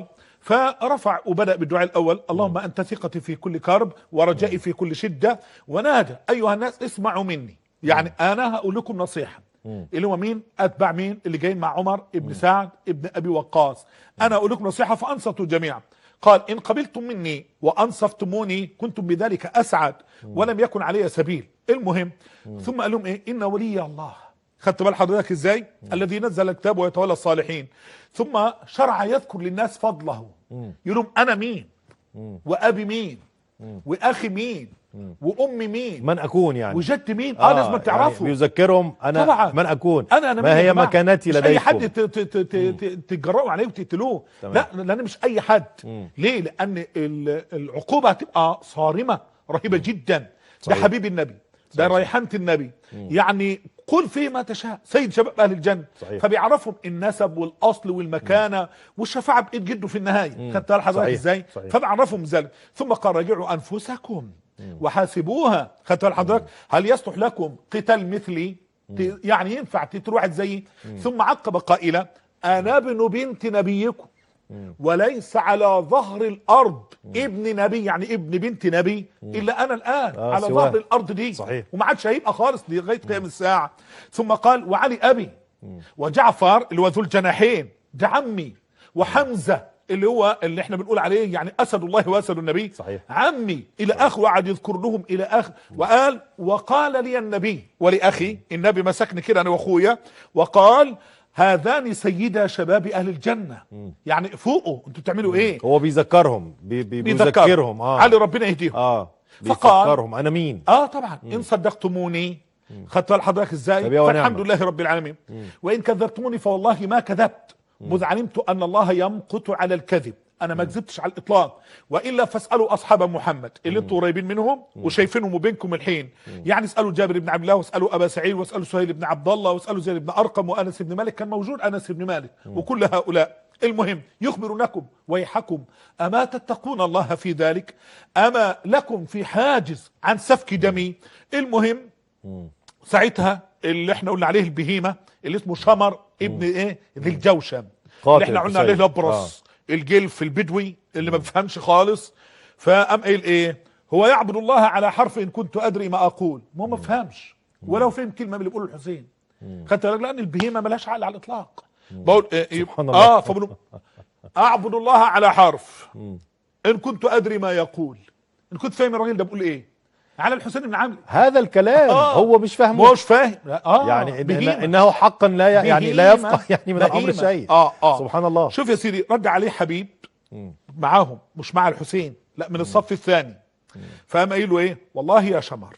فرفع وبدا بالدعاء الاول اللهم انت ثقتي في كل كرب ورجائي في كل شده ونادى ايها الناس اسمعوا مني يعني انا هقول لكم نصيحه اللي هو مين اتباع مين اللي جايين مع عمر ابن سعد ابن ابي وقاص انا اقول لكم نصيحه فانصتوا جميعا قال ان قبلتم مني وانصفتموني كنتم بذلك اسعد ولم يكن علي سبيل المهم ثم قال لهم ايه ان ولي الله خدت بال حضرتك ازاي الذي نزل الكتاب ويتولى الصالحين ثم شرع يذكر للناس فضله يقول لهم انا مين وابي مين واخي مين وامي مين من اكون يعني وجد مين اه, لازم تعرفوا يعني بيذكرهم انا طبعا. من اكون انا انا ما مين يا هي جماعة؟ مكانتي مش لديكم اي حد ت- ت- ت- ت- ت- تتجرأوا عليه وتقتلوه تمام. لا لان مش اي حد ليه لان ال- العقوبه هتبقى صارمه رهيبه جدا ده صحيح. حبيب النبي ده ريحانه النبي يعني قل فيه ما تشاء سيد شباب اهل الجنه صحيح. فبيعرفهم النسب والاصل والمكانه والشفاعه بايد جده في النهايه خدت بال حضرتك صحيح. ازاي صحيح. فبعرفهم ذلك ثم قال راجعوا انفسكم وحاسبوها خدت بال حضرتك هل يصلح لكم قتال مثلي ت- يعني ينفع تقتل واحد زيي ثم عقب قائلا انا ابن بنت نبيكم وليس على ظهر الارض ابن نبي يعني ابن بنت نبي الا انا الان آه، على سواه. ظهر الارض دي صحيح. وما عادش هيبقى خالص لغايه قيام الساعه ثم قال وعلي ابي وجعفر اللي هو ذو الجناحين ده عمي وحمزه اللي هو اللي احنا بنقول عليه يعني اسد الله واسد النبي صحيح. عمي الى اخر وقعد يذكر لهم الى اخر وقال وقال لي النبي ولاخي النبي مسكني كده انا واخويا وقال هذان سيدا شباب اهل الجنه يعني فوقوا انتوا بتعملوا ايه هو بيذكرهم بي بي بيذكرهم اه علي ربنا يهديهم اه فقال- بيفكرهم انا مين اه طبعا ان صدقتموني خدت بال حضرتك ازاي طب يا ونعمة. فالحمد لله رب العالمين وان كذبتموني فوالله ما كذبت مذ علمت ان الله يمقت على الكذب انا ما كذبتش على الاطلاق والا فاسالوا اصحاب محمد اللي انتوا قريبين منهم وشايفينهم وبينكم الحين يعني اسالوا جابر بن عبد الله واسالوا ابا سعيد واسالوا سهيل بن عبد الله واسالوا زيد بن ارقم وانس بن مالك كان موجود انس بن مالك وكل هؤلاء المهم يخبرونكم ويحكم اما تتقون الله في ذلك اما لكم في حاجز عن سفك دمي المهم ساعتها اللي احنا قلنا عليه البهيمه اللي اسمه شمر ابن ايه ذي الجوشن قاتل اللي احنا قلنا عليه الحسين. الابرص الجلف البدوي اللي ما بيفهمش خالص فقام قايل ايه هو يعبد الله على حرف ان كنت ادري ما اقول ما هو ما فهمش ولو فهم كلمه من اللي بيقوله الحسين خدت بالك لان البهيمه ملهاش عقل على الاطلاق بقول إيه سبحان الله. اه فبقول اعبد الله على حرف ان كنت ادري ما يقول ان كنت فاهم الراجل ده بيقول ايه على الحسين بن عامر هذا الكلام آه. هو مش فاهمه مش فاهم اه يعني إن بهيمة. إن انه حقا لا ي- يعني لا بهيمة. يفقه يعني من الامر بهيمة. شيء اه اه سبحان الله شوف يا سيدي رد عليه حبيب معاهم مش مع الحسين لا من الصف الثاني فقام قايل له ايه والله يا شمر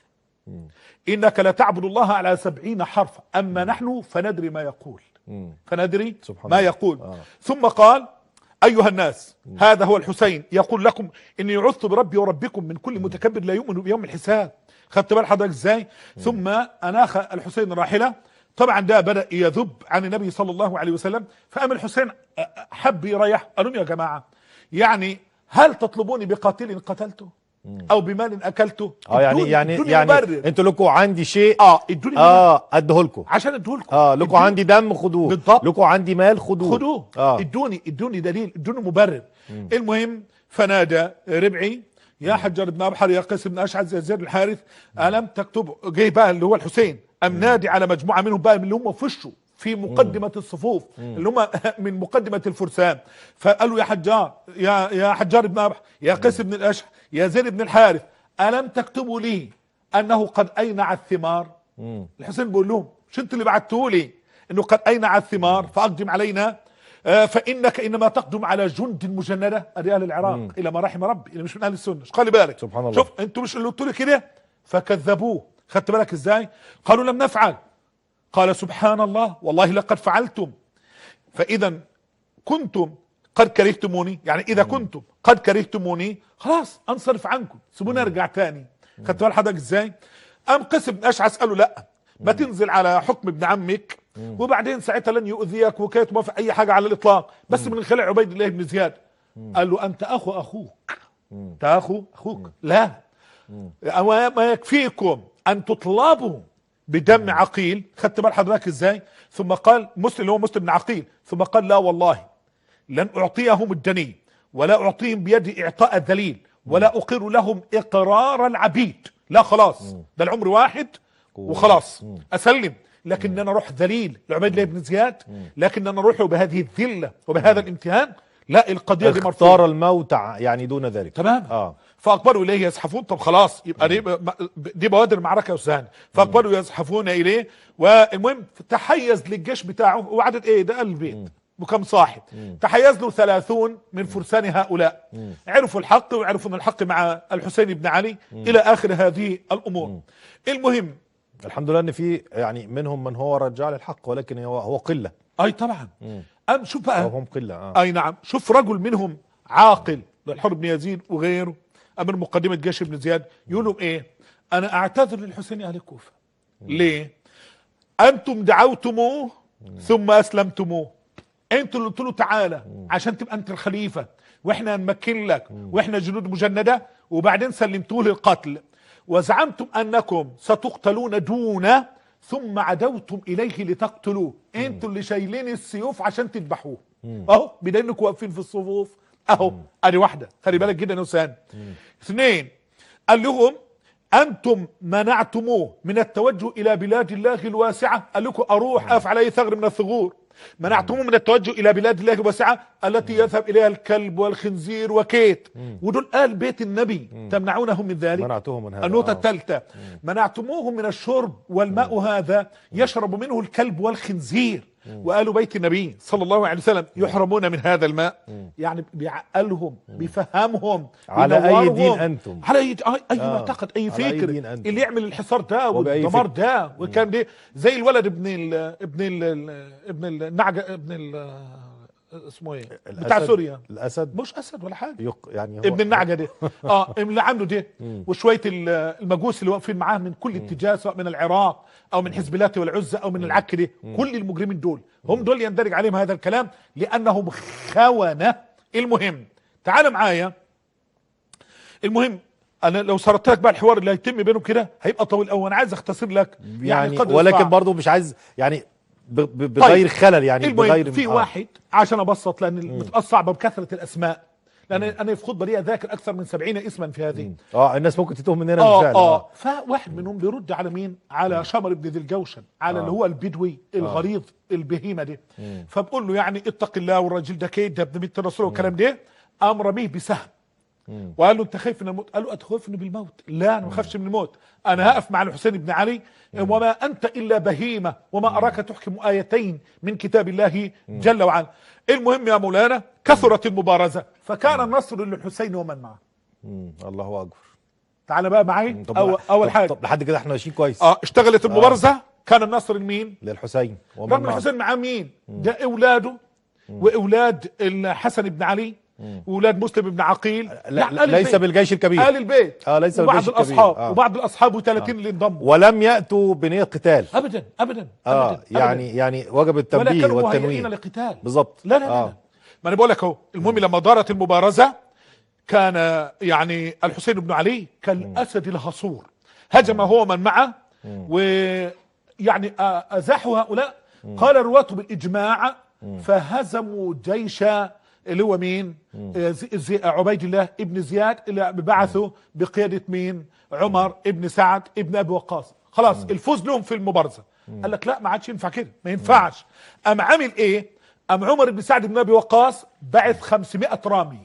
انك لتعبد الله على سبعين حرفا اما نحن فندري ما يقول مم. فندري سبحان ما الله. يقول آه. ثم قال ايها الناس هذا هو الحسين يقول لكم اني عذت بربي وربكم من كل متكبر لا يؤمن بيوم الحساب خدت بال حضرتك ازاي ثم اناخ الحسين راحله طبعا ده بدا يذب عن النبي صلى الله عليه وسلم فقام الحسين حب يريح قالوا يا جماعه يعني هل تطلبوني بقاتل قتلته او بمال اكلته اه يعني ادوني- يعني ادوني يعني مبرر. انتوا لكم عندي شيء اه ادوني اه اديه لكم عشان اديهولكم اه لكم ادوني- عندي دم خدوه بالضبط. لكم عندي مال خدوه خدوه اه ادوني ادوني دليل ادوني مبرر المهم فنادى ربعي يا حجر بن ابحر يا قيس بن اشعث يا زيد الحارث الم تكتب جاي بقى اللي هو الحسين ام نادي على مجموعه منهم بقى من اللي هم في وشه في مقدمه الصفوف اللي هم من مقدمه الفرسان فقالوا يا حجار يا يا حجار بن ابحر يا قيس بن الاشعث يا زيد بن الحارث الم تكتبوا لي انه قد اينع الثمار الحسين بيقول لهم مش انتوا اللي بعتوا لي انه قد اينع الثمار فاقدم علينا آه، فانك انما تقدم على جند مجنده ادي اهل العراق الى ما رحم ربي اللي مش من اهل السنه مش خلي بالك سبحان الله. شوف انتوا مش اللي قلتوا لي كده فكذبوه خدت بالك ازاي قالوا لم نفعل قال سبحان الله والله لقد فعلتم فاذا كنتم قد كرهتموني يعني اذا كنتم قد كرهتموني خلاص انصرف عنكم سيبوني ارجع تاني خدت بال حضرتك ازاي ام قسم بن اشعث قالوا لا ما تنزل على حكم ابن عمك وبعدين ساعتها لن يؤذيك وكيت ما في اي حاجه على الاطلاق بس من خلال عبيد الله بن زياد قال له انت اخو اخوك انت اخو اخوك لا أما ما يكفيكم ان تطلبوا بدم عقيل خدت بال حضرتك ازاي ثم قال مسلم اللي هو مسلم بن عقيل ثم قال لا والله لن اعطيهم الدني ولا اعطيهم بيدي اعطاء الذليل ولا اقر لهم اقرار العبيد لا خلاص ده العمر واحد وخلاص اسلم لكن انا اروح ذليل لعبيد الله بن زياد لكن انا اروح بهذه الذله وبهذا الامتهان لا القضيه دي مرفوضه اختار الموت ع- يعني دون ذلك تمام اه فاقبلوا اليه يزحفون طب خلاص يبقى دي, دي بوادر المعركه يا استاذ فاقبلوا يزحفون اليه والمهم تحيز للجيش بتاعه وعدد ايه ده البيت وكم صاحب تحيز له ثلاثون من فرسان هؤلاء عرفوا الحق وعرفوا ان الحق مع الحسين بن علي الى اخر هذه الامور المهم الحمد لله ان في يعني منهم من هو رجال الحق ولكن هو هو قله اي طبعا ام شوف بقى او هم قله اه اي نعم شوف رجل منهم عاقل الحر بن يزيد وغيره امر مقدمه جيش ابن زياد يقول لهم ايه انا اعتذر للحسين اهل الكوفه ليه انتم دعوتموه ثم اسلمتموه انتوا اللي قلتوا له تعالى عشان تبقى انت الخليفه واحنا نمكن لك واحنا جنود مجنده وبعدين سلمتوه للقتل وزعمتم انكم ستقتلون دونه ثم عدوتم اليه لتقتلوه انتوا اللي شايلين السيوف عشان تذبحوه اهو بدل انكم واقفين في الصفوف اهو ادي واحده خلي بالك جدا يا استاذ اثنين قال لهم انتم منعتموه من التوجه الى بلاد الله الواسعه قال لكم اروح اقف على اي ثغر من الثغور منعتموه من التوجه الى بلاد الله الواسعه التي يذهب اليها الكلب والخنزير وكيت ودول آل بيت النبي تمنعونهم من ذلك منعتهم من هذا النقطة آه. الثالثة منعتموهم من الشرب والماء هذا يشرب منه الكلب والخنزير وآل بيت النبي صلى الله عليه وسلم يحرمون من هذا الماء يعني بيعقلهم بيفهمهم على أي بينورهم. دين أنتم؟ على أي أي, أي آه. معتقد أي على أي فكر دين أنتم؟ اللي يعمل الحصار ده وبأي والدمار فكر. ده وكان ده زي الولد ابن ال ابن ال ابن النعجة ابن ال اسمه ايه بتاع الأسد- سوريا الاسد مش اسد ولا حاجه يق يعني هو ابن النعجه ده اه اللي عنده ده وشويه ال- المجوس اللي واقفين معاه من كل اتجاه سواء من العراق او من حزب الله والعزى او من العك ده كل المجرمين دول هم دول يندرج عليهم هذا الكلام لانهم خونه المهم تعال معايا المهم انا لو سردت لك بقى الحوار اللي هيتم بينهم كده هيبقى طويل قوي انا عايز اختصر لك يعني قدر ولكن الاستطاعة. برضه مش عايز يعني ب- ب- بغير خلل يعني المهم بغير في آه. واحد عشان ابسط لان المسألة صعبه بكثره الاسماء لان انا في خطبه لي ذاكر اكثر من سبعين اسما في هذه اه الناس ممكن تتوه مننا اه بالفعل اه فواحد منهم بيرد على مين على شمر بن ذي الجوشن على اللي هو البدوي الغليظ البهيمه ده فبقول له يعني اتق الله والراجل ده كيد ده ابن بنت الرسول والكلام ده قام رميه بسهم وقال له انت خايف من الموت قال له اتخوفني بالموت لا انا ما بخافش من الموت انا هقف مع الحسين بن علي وما انت الا بهيمه وما اراك تحكم ايتين من كتاب الله جل وعلا المهم يا مولانا كثرت المبارزه فكان النصر للحسين ومن معه مم. الله اكبر تعال بقى معي طب أول, اول طب- حاجه طب لحد كده احنا ماشيين كويس اه اشتغلت المبارزه كان النصر لمين للحسين ومن رغم معه. الحسين مع مين ده اولاده واولاد الحسن بن علي واولاد مسلم بن عقيل لا يعني لا آل ليس البيت. بالجيش الكبير آل البيت آه، ليس وبعض بالجيش الكبير. الاصحاب آه. وبعض الاصحاب و30 اللي انضموا ولم ياتوا بنيه قتال ابدا ابدا اه أبداً، يعني يعني وجب ولا التنبيه كانوا مهيئين والتنويه لقتال بالظبط لا لا لا, آه. لا. ما انا بقول لك اهو المهم لما دارت المبارزه كان يعني الحسين بن علي كالاسد الهصور هجم هو من معه ويعني ازاحوا هؤلاء قال الرواة بالاجماع فهزموا جيش اللي هو مين آه، زي زي عبيد الله ابن زياد اللي بعثوا بقياده مين عمر ابن سعد ابن ابي وقاص خلاص الفوز لهم في المبارزه قال لك لا ما عادش ينفع كده ما ينفعش ام عامل ايه ام عمر بن سعد بن ابي وقاص بعث 500 رامي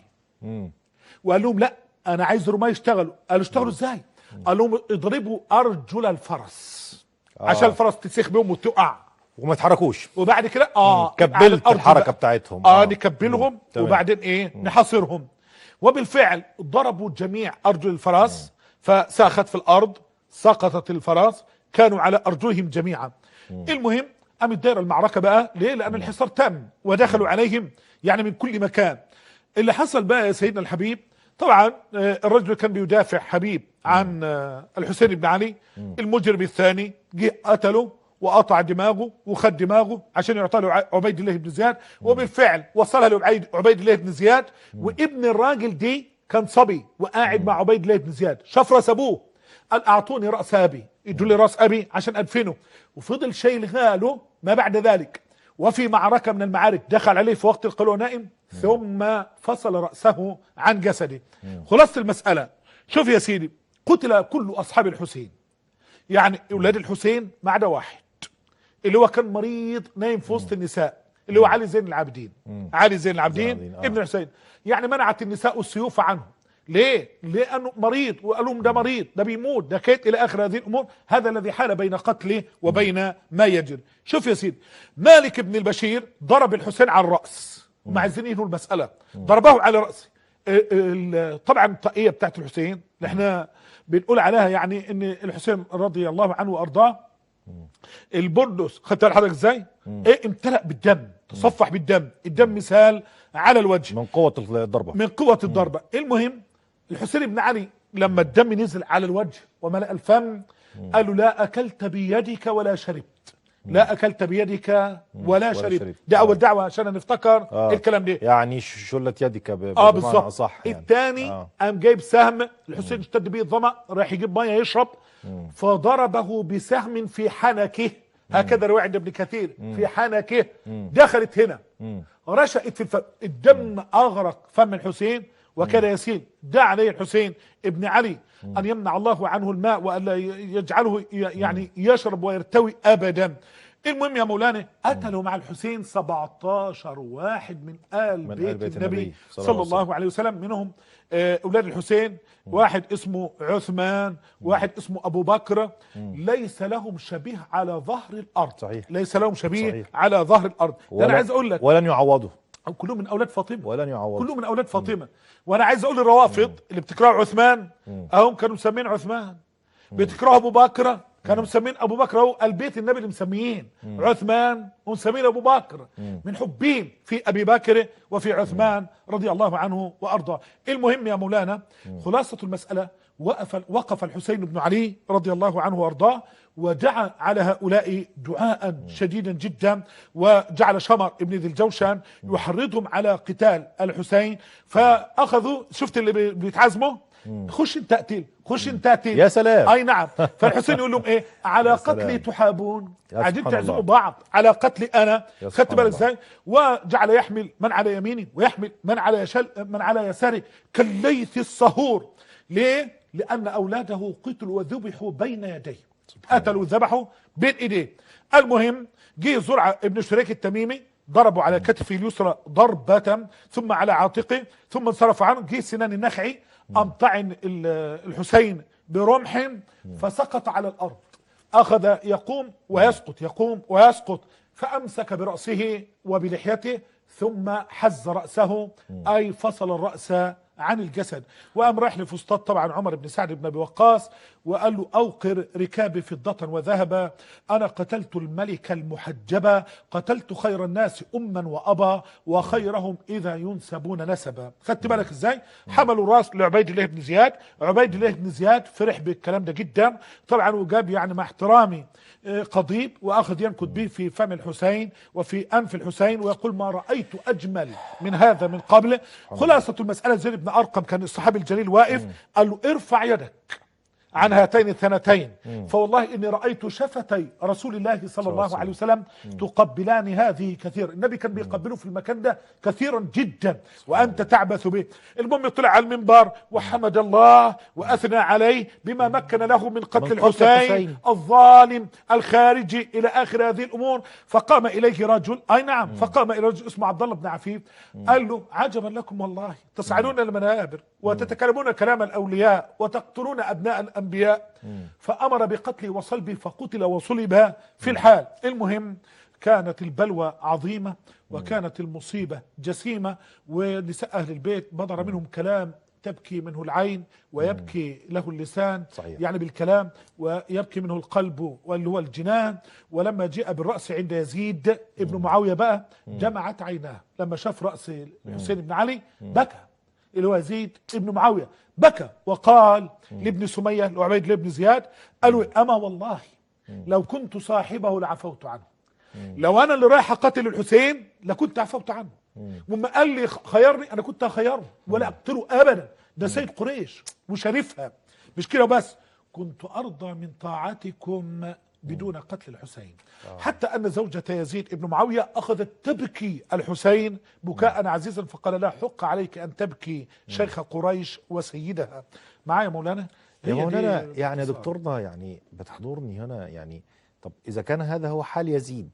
وقال لهم لا انا عايز رماة يشتغلوا قالوا اشتغلوا ازاي قال لهم اضربوا ارجل الفرس عشان الفرس تسيخ بيهم وتقع وما يتحركوش وبعد كده اه كبلت على الأرض الحركة بقى. بتاعتهم. اه آه. نكبلهم تمام. وبعدين ايه نحاصرهم وبالفعل ضربوا جميع ارجل الفرس فساخت في الارض سقطت الفرس كانوا على ارجلهم جميعا المهم قامت دايره المعركه بقى ليه لان الحصار تم ودخلوا عليهم يعني من كل مكان اللي حصل بقى يا سيدنا الحبيب طبعا آه، الرجل كان بيدافع حبيب عن آه، الحسين بن علي المجرم الثاني جه قتله وقطع دماغه وخد دماغه عشان يعطى له ع- عبيد الله بن زياد وبالفعل وصلها لعبيد عبيد الله بن زياد وابن الراجل دي كان صبي وقاعد مع عبيد الله بن زياد شاف راس ابوه قال اعطوني راس ابي ادوا لي راس ابي عشان ادفنه وفضل شايلها له ما بعد ذلك وفي معركه من المعارك دخل عليه في وقت القلوع نائم ثم فصل راسه عن جسده خلاصه المساله شوف يا سيدي قتل كل اصحاب الحسين يعني اولاد الحسين ما عدا واحد اللي هو كان مريض نايم في وسط النساء اللي هو علي زين العابدين علي زين العابدين العابدين، آه. ابن الحسين يعني منعت النساء السيوف عنه ليه؟ لانه مريض وقال لهم ده مريض ده بيموت ده كيت الى اخر هذه الامور هذا الذي حال بين قتله وبين ما يجري شوف يا سيدي مالك بن البشير ضرب الحسين على الراس هم عايزين ينهوا المساله ضربه على راسه ال- ال- طبعا الطاقيه بتاعت الحسين اللي احنا بنقول عليها يعني ان الحسين رضي الله عنه وارضاه البردس خدت بالك حضرتك ازاي؟ ايه امتلأ بالدم تصفح بالدم الدم مثال على الوجه من قوة الضربة من قوة الضربة المهم الحسين بن علي لما الدم نزل على الوجه وملأ الفم قالوا لا أكلت بيدك ولا شربت لا أكلت بيدك ولا شربت شربت. دي أول آه. دعوة عشان نفتكر آه. الكلام ده يعني ش- شلت يدك ب- اه بمعنى بالظبط صح يعني. الثاني آه. قام جايب سهم الحسين اشتد به الظما راح يجيب ميه يشرب فضربه بسهم في حنكه هكذا رواية عند ابن كثير في حنكه دخلت هنا رشقت في الفم الدم اغرق فم الحسين وكان يسيل دعا عليه الحسين ابن علي ان يمنع الله عنه الماء والا ي- يجعله ي- يعني يشرب ويرتوي ابدا المهم يا مولانا قتلوا مع الحسين 17 واحد من آل من بيت, آل بيت النبي النبي صلى صلى الله عليه الله عليه وسلم منهم آه، اولاد الحسين واحد اسمه عثمان واحد اسمه ابو بكر ليس لهم شبيه على ظهر الارض صحيح. ليس لهم شبيه صحيح. على ظهر الارض ده انا ولا- عايز اقول لك ولن يعوضوا كلهم من اولاد فاطمه ولن يعوضوا كلهم من اولاد فاطمه وانا عايز اقول للروافض اللي بتكرهوا عثمان اهم كانوا مسمين عثمان بتكرهوا ابو بكر كانوا مسمين ابو بكر هو البيت النبي اللي مسميين عثمان ومسمين ابو بكر من حبين في ابي بكر وفي عثمان رضي الله عنه وارضاه المهم يا مولانا خلاصه المساله وقف وقف الحسين بن علي رضي الله عنه وارضاه ودعا على هؤلاء دعاء شديدا جدا وجعل شمر ابن ذي الجوشن يحرضهم على قتال الحسين فاخذوا شفت اللي بي- بيتعزموا خش انت اقتل خش انت اقتل يا سلام. اي نعم فالحسين يقول لهم ايه على يا سلام. قتلي تحابون يا قاعدين سبحان تعزموا الله. بعض على قتلي انا يا خدت سبحان بالك الله. ازاي وجعل يحمل من على يمينه ويحمل من على يشل من على يساره كالليث الصهور ليه لان اولاده قتلوا وذبحوا بين يديه قتلوا وذبحوا بين ايديه المهم جه زرعه ابن شريك التميمي ضربوا على كتفه اليسرى ضربة ثم على عاتقه ثم انصرف عنه جه سنان النخعي قام طعن ال- الحسين برمح فسقط على الارض اخذ يقوم ويسقط يقوم ويسقط فامسك براسه وبلحيته ثم حز راسه اي فصل الراس عن الجسد وقام رايح لفسطاط طبعا عمر بن سعد بن ابي وقاص وقال له اوقر ركابي فضه وذهبا انا قتلت الملك المحجبه قتلت خير الناس اما وابا وخيرهم اذا ينسبون نسبا خدت بالك ازاي حملوا راس لعبيد الله بن زياد عبيد الله بن زياد فرح بالكلام ده جدا طبعا وجاب يعني مع احترامي آه، قضيب واخذ ينكت به في فم الحسين وفي انف الحسين ويقول ما رايت اجمل من هذا من قبل خلاصه المساله زيد بن ارقم كان الصحابي الجليل واقف قال له ارفع يدك عن هاتين الثنتين فوالله اني رايت شفتي رسول الله صلى الله عليه وسلم تقبلان هذه كثيرا النبي كان بيقبله في المكان ده كثيرا جدا وانت تعبث به المهم طلع على المنبر وحمد الله واثنى عليه بما مكن له من قتل من قتل الحسين الحسين. الظالم الخارجي الى اخر هذه الامور فقام اليه رجل اي نعم فقام الى رجل اسمه عبد الله بن عفيف قال له عجبا لكم والله تصعدون المنابر وتتكلمون كلام الاولياء وتقتلون ابناء الانبياء فامر بقتله وصلبه فقتل وصلب في الحال المهم كانت البلوى عظيمه وكانت المصيبه جسيمه ونساء اهل البيت بدر منهم كلام تبكي منه العين ويبكي له اللسان صحيح. يعني بالكلام ويبكي منه القلب واللي هو الجنان ولما جاء بالرأس عند يزيد ابن معاوية بقى دمعت عيناه لما شاف رأس الحسين بن علي بكى اللي هو يزيد ابن معاوية بكى وقال لابن سمية لعبيد الله بن زياد قالوا أما والله لو كنت صاحبه لعفوت عنه لو انا اللي رايح اقاتل الحسين لكنت عفوت عنه وما قال لي خيرني انا كنت هخيره ولا اقتله ابدا ده سيد قريش وشريفها مش كده بس كنت ارضى من طاعتكم بدون قتل الحسين حتى ان زوجة يزيد ابن معاوية اخذت تبكي الحسين بكاء عزيزا فقال لا حق عليك ان تبكي شيخ قريش وسيدها معايا مولانا يا هي دي مولانا يعني يا باختصار. دكتورنا يعني بتحضرني هنا يعني طب اذا كان هذا هو حال يزيد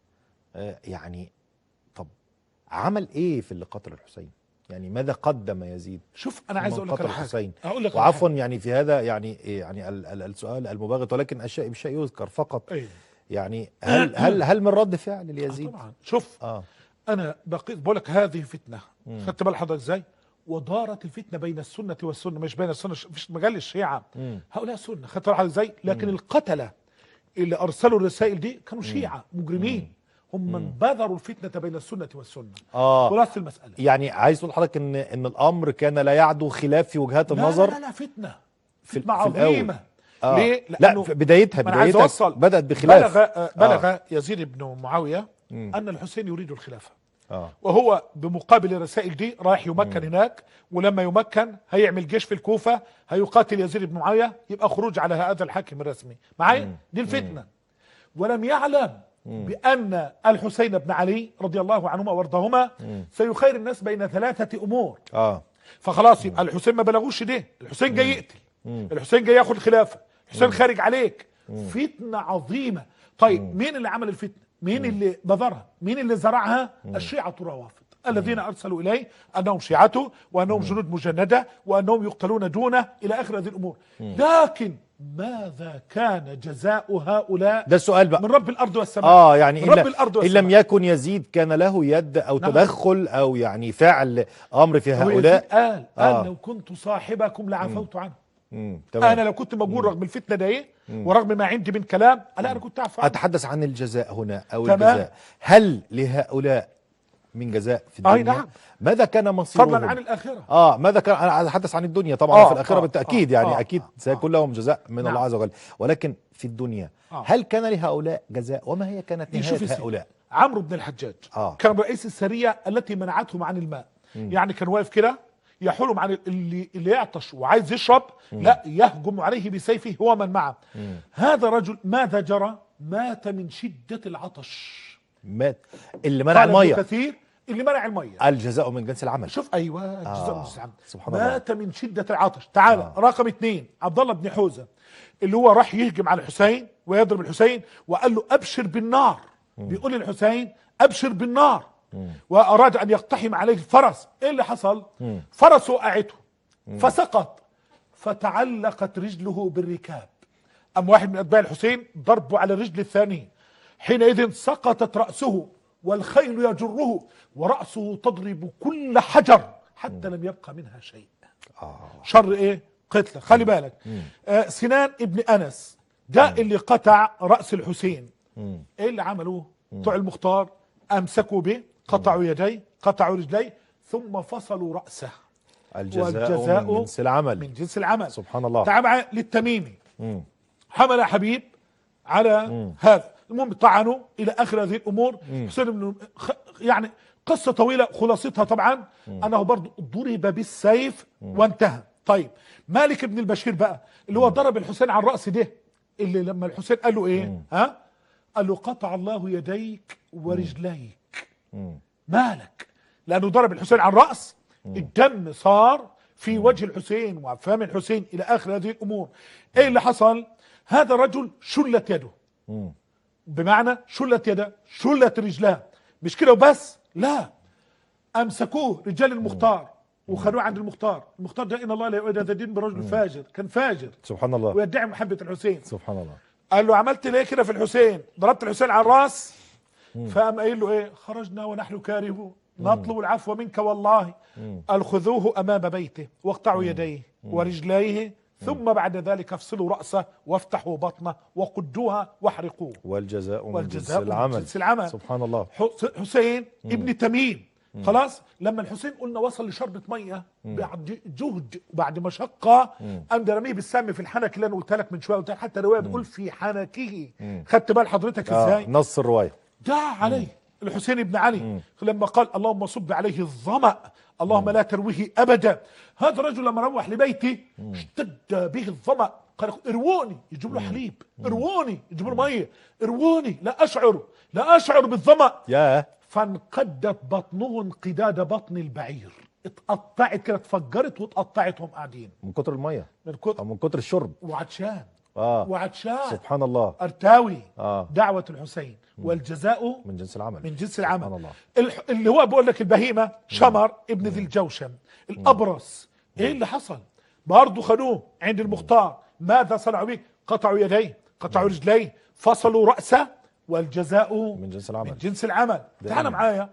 آه يعني طب عمل ايه في اللي قتل الحسين يعني ماذا قدم يزيد شوف انا عايز من اقول لك قتل على حاجه الحسين اقول لك على وعفوا يعني في هذا يعني يعني ال- ال- السؤال المباغت ولكن الشيء بشيء يذكر فقط حاجة. ايه يعني هل هل هل من رد فعل آه ليزيد طبعا شوف اه انا بقيت بقول لك هذه فتنه خدت بال حضرتك ازاي ودارت الفتنه بين السنه والسنه مش بين السنه مش مجال الشيعه هؤلاء سنه خدت بال حضرتك ازاي لكن القتله اللي ارسلوا الرسائل دي كانوا شيعه مجرمين هم من بذروا الفتنه بين السنه والسنه اه خلاصه المساله يعني عايز تقول لحضرتك ان ان الامر كان لا يعدو خلاف في وجهات النظر لا لا لا فتنه في- فتنه في الأول. عظيمه آه. ليه؟ لا لأنه في بدايتها ما أنا عايز بدايتها أوصل. بدات بخلاف بلغ آه، بلغ يزيد بن معاويه ان الحسين يريد الخلافه اه وهو بمقابل الرسائل دي رايح يمكن هناك ولما يمكن هيعمل جيش في الكوفة هيقاتل يزيد بن معاوية يبقى خروج على هذا الحاكم الرسمي معايا دي الفتنة ولم يعلم بأن الحسين بن علي رضي الله عنهما وارضاهما سيخير الناس بين ثلاثة أمور اه فخلاص يبقى الحسين ما بلغوش ده الحسين جاي يقتل الحسين جاي ياخد الخلافه الحسين خارج عليك فتنه عظيمه طيب مين اللي عمل الفتنه مين اللي بذرها مين اللي زرعها الشيعه الروافض الذين ارسلوا اليه انهم شيعته وانهم جنود مجنده وانهم يقتلون دونه الى اخر هذه الامور لكن ماذا كان جزاء هؤلاء ده السؤال بقى من رب الارض والسماء اه يعني من إن, رب الارض ان والسماء لم يكن يزيد كان له يد او نعم. تدخل او يعني فعل امر في هو يزيد هؤلاء قال آه. قال لو كنت صاحبكم لعفوت عنه مم. انا تمام لو كنت موجود رغم الفتنه ده ايه ورغم ما عندي من كلام لا انا كنت اعرف عنه. اتحدث عن الجزاء هنا او تمام. الجزاء هل لهؤلاء من جزاء في الدنيا أي نعم. ماذا كان مصيرهم فضلا عن الاخره اه ماذا كان انا اتحدث عن الدنيا طبعا آه، في الاخره آه، بالتاكيد آه، يعني آه، اكيد آه، سيكون لهم جزاء من نعم. الله عز وجل ولكن في الدنيا آه. هل كان لهؤلاء جزاء وما هي كانت شوف يا نهايه سيدي، هؤلاء عمرو بن الحجاج آه. كان رئيس السريه التي منعتهم عن الماء يعني كان واقف كده يحولهم عن اللي اللي يعطش وعايز يشرب لا يهجم عليه بسيفه هو من معه هذا رجل ماذا جرى مات من شده العطش مات اللي منع قال ابن الميه كثير اللي منع الميه الجزاء من جنس العمل شوف ايوه الجزاء آه، من السعام سبحان الله. مات من شده العطش تعال آه. رقم اثنين عبد الله بن حوزه اللي هو راح يهجم على الحسين ويضرب الحسين وقال له ابشر بالنار بيقول للحسين ابشر بالنار واراد ان يقتحم عليه الفرس ايه اللي حصل فرسه وقعته فسقط فتعلقت رجله بالركاب أم واحد من أتباع الحسين ضربه على الرجل الثانية حينئذ سقطت رأسه والخيل يجره ورأسه تضرب كل حجر حتى لم يبقى منها شيء شر ايه قتله خلي بالك آه سنان ابن أنس ده اللي قطع رأس الحسين ايه اللي عملوه بتوع المختار أمسكوا به قطعوا يديه قطعوا رجليه ثم فصلوا رأسه الجزاء من جنس العمل من جنس العمل سبحان الله. تعال معايا للتميمي مم. حمل حبيب على هذا المهم طعنوا الى اخر هذه الامور حسين بن خ- يعني قصه طويله خلاصتها طبعا انه برضه ضرب بالسيف وانتهى طيب مالك بن البشير بقى اللي هو ضرب الحسين على الراس ده اللي لما الحسين قال له ايه ها قال له قطع الله يديك ورجليك مالك لانه ضرب الحسين على الراس الدم صار في وجه الحسين وفم الحسين الى اخر هذه الامور ايه اللي حصل هذا الرجل شلت يده بمعنى شلت يده شلت رجلاه مش كده وبس لا امسكوه رجال المختار وخلوه عند المختار المختار ده ان الله لا يؤيد هذا الدين برجل فاجر كان فاجر سبحان الله ويدعي محبه الحسين سبحان الله قال له عملت ليه كده في الحسين ضربت الحسين على الراس فقام قايل له ايه خرجنا ونحن كارهون نطلب العفو منك والله قال خذوه امام بيته واقطعوا يديه ورجليه ثم بعد ذلك افصلوا راسه وافتحوا بطنه وقدوها واحرقوه والجزاء من جنس والجزاء من العمل جنس العمل. سبحان الله حس- حسين ابن تميم خلاص لما الحسين قلنا وصل لشربة مية بعد جهد بعد مشقة قام ده رميه بالسم في الحنك اللي انا قلت لك من شوية قلت لك حتى رواية بتقول في حنكه خدت بال حضرتك آه ازاي نص الروايه دعا عليه الحسين بن علي لما قال اللهم صب عليه الظمأ اللهم لا ترويه ابدا هذا الرجل لما روح لبيته اشتد به الظمأ قال ارووني يجيب له حليب ارووني يجيب له ميه ارووني لا اشعر لا اشعر بالظمأ يا فانقدت بطنه انقداد بطن البعير اتقطعت كده اتفجرت واتقطعت وهم قاعدين من كتر الميه من او كتر من كتر الشرب وعطشان اه وعطشان سبحان الله ارتاوي آه. دعوة الحسين والجزاء من جنس العمل من جنس سبحان العمل الله. الح- اللي هو بقول لك البهيمه شمر ابن ذي الجوشن الابرص ايه اللي حصل برضه خدوه عند المختار ماذا صنعوا به قطعوا يديه قطعوا رجليه فصلوا راسه والجزاء من جنس العمل. من جنس العمل تعال أمر. معايا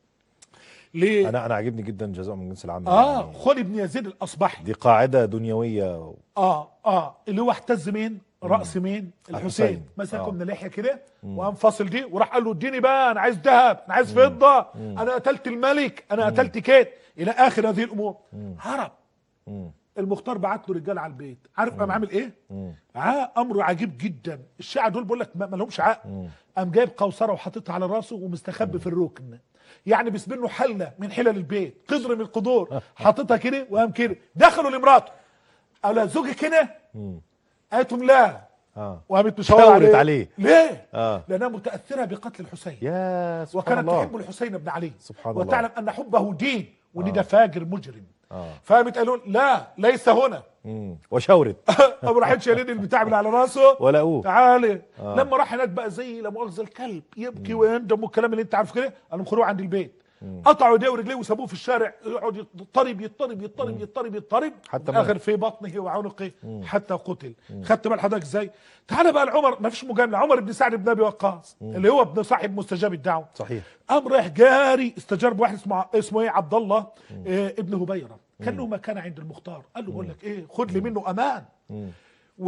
ليه انا انا عاجبني جدا جزاء من جنس العمل اه يعني خلي بن يزيد الاصبحي دي قاعده دنيويه اه اه اللي هو احتز مين راس مين الحسين. الحسين مسكه آه. من اللحيه كده وانفصل دي وراح قال له اديني بقى انا عايز ذهب انا عايز فضه انا قتلت الملك انا قتلت كيت الى اخر هذه الامور هرب المختار بعت له رجال على البيت عارف قام عامل ايه ع- امر عجيب جدا الشيعة دول بقول لك ما ما لهمش عقل قام جايب قوصره وحاططها على راسه ومستخبي في الركن يعني بيسبنه حله من حلل البيت قدر من القدور حاططها كده وقام كده دخلوا لمراته قال لها زوجك هنا قالت لهم لا اه وقامت مشاورة شاورت عليه عليه. ليه؟ آه. لانها متاثره بقتل الحسين يا سبحان وكانت الله تحب الحسين بن علي سبحان الله. وتعلم ان حبه دين وان ده فاجر مجرم آه. فقامت قالوا لا ليس هنا مم. وشاورت ابو راحت شايلين البتاع من على راسه ولقوه تعالي لما راح هناك بقى زي لا مؤاخذه الكلب يبكي ويندم والكلام اللي انت عارفه كده قالوا خدوه عند البيت قطعوا ايديه ورجليه وسابوه في الشارع يقعد يضطرب يضطرب يضطرب يضطرب يضطرب حتى في مات. الاخر في بطنه وعنقه حتى قتل خدت بال حضرتك ازاي تعالى بقى لعمر ما فيش مجامله عمر بن سعد بن ابي وقاص اللي هو ابن صاحب مستجاب الدعوه صحيح قام رايح جاري استجار بواحد اسمه اسمه ايه عبد الله إيه ابن هبيره كان له مكانه عند المختار قال له بقول لك ايه خد لي منه امان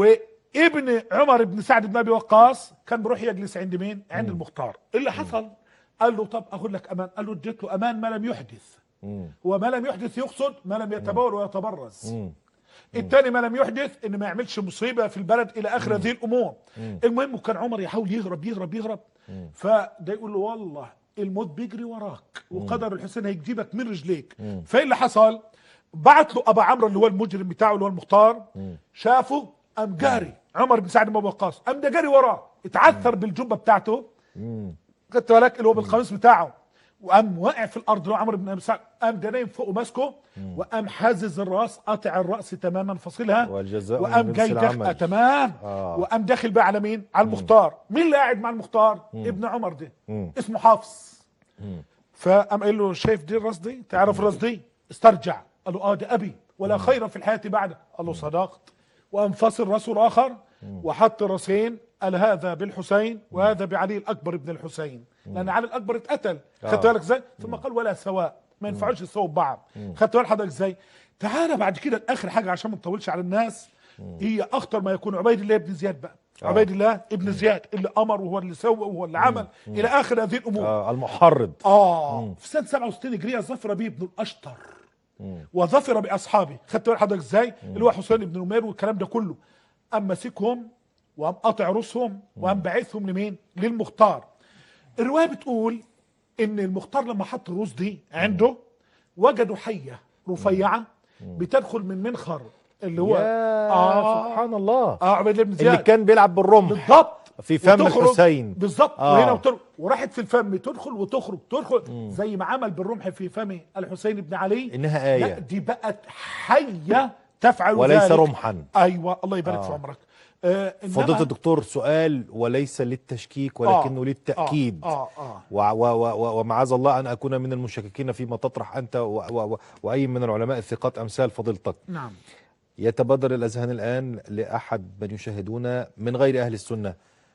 ابن عمر بن سعد بن ابي وقاص كان بيروح يجلس عند مين عند المختار اللي حصل قال له طب اقول لك امان قال له اديت له امان ما لم يحدث مم. هو ما لم يحدث يقصد ما لم يتبول ويتبرز مم. الثاني ما لم يحدث ان ما يعملش مصيبه في البلد الى اخر هذه الامور المهم كان عمر يحاول يهرب يهرب يهرب فده يقول له والله الموت بيجري وراك وقدر الحسين هيجيبك من رجليك فايه اللي حصل بعت له ابا عمرو اللي هو المجرم بتاعه اللي هو المختار شافه قام جاري عمر بن سعد بن ابي وقاص قام ده جاري وراه اتعثر بالجبه بتاعته مم. خدت بالك اللي هو بالقميص بتاعه وقام واقع في الارض اللي هو عمرو بن ابي سعد قام ده نايم فوقه ماسكه وقام حازز الراس قاطع الراس تماما فاصلها والجزاء من وقام جنس جاي داخل العمل. تمام آه. وقام داخل بقى على مين على المختار مين اللي قاعد مع المختار ابن عمر ده مم. اسمه حافظ مم. فقام قال له شايف دي الراس دي تعرف الراس دي استرجع قال له اه ده ابي ولا خير في الحياه بعده قال له صدقت وانفصل راسه الاخر وحط راسين قال هذا بالحسين وهذا بعلي الاكبر ابن الحسين لان علي الاكبر اتقتل خدت آه. بالك ازاي ثم قال ولا سواء ما ينفعوش يساووا ببعض خدت بالك حضرتك ازاي تعالى بعد كده اخر حاجه عشان ما نطولش على الناس هي اخطر ما يكون عبيد الله بن زياد بقى آه. عبيد الله ابن زياد اللي امر وهو اللي سوى وهو اللي عمل الى اخر هذه الامور آه المحرض اه في سنه 67 هجريه ظفر به ابن الاشتر وظفر باصحابه خدت بالك حضرتك ازاي اللي هو حسين بن نمير والكلام ده كله قام ماسكهم وقام قاطع رؤوسهم وقام باعثهم لمين للمختار الروايه بتقول ان المختار لما حط الروس دي عنده وجدوا حيه رفيعه بتدخل من منخر اللي هو يا سبحان الله اه عبيد الله بن زياد اللي كان بيلعب بالرمح بالضبط في فم وتخرج- الحسين. بالظبط آه. وهنا وتر... وراحت في الفم تدخل وتخرج تدخل زي ما عمل بالرمح في فم الحسين بن علي إنها آية. لا دي بقت حيه تفعل وليس ذلك. رمحا ايوه الله يبارك آه. في عمرك آه إنما- فضيلة الدكتور سؤال وليس للتشكيك ولكنه آه. للتأكيد اه اه و- و- و- ومعاذ الله أن أكون من المشككين فيما تطرح أنت و- و- و- وأي من العلماء الثقات أمثال فضيلتك نعم يتبادر الأذهان الآن لأحد من يشاهدون من غير أهل السنة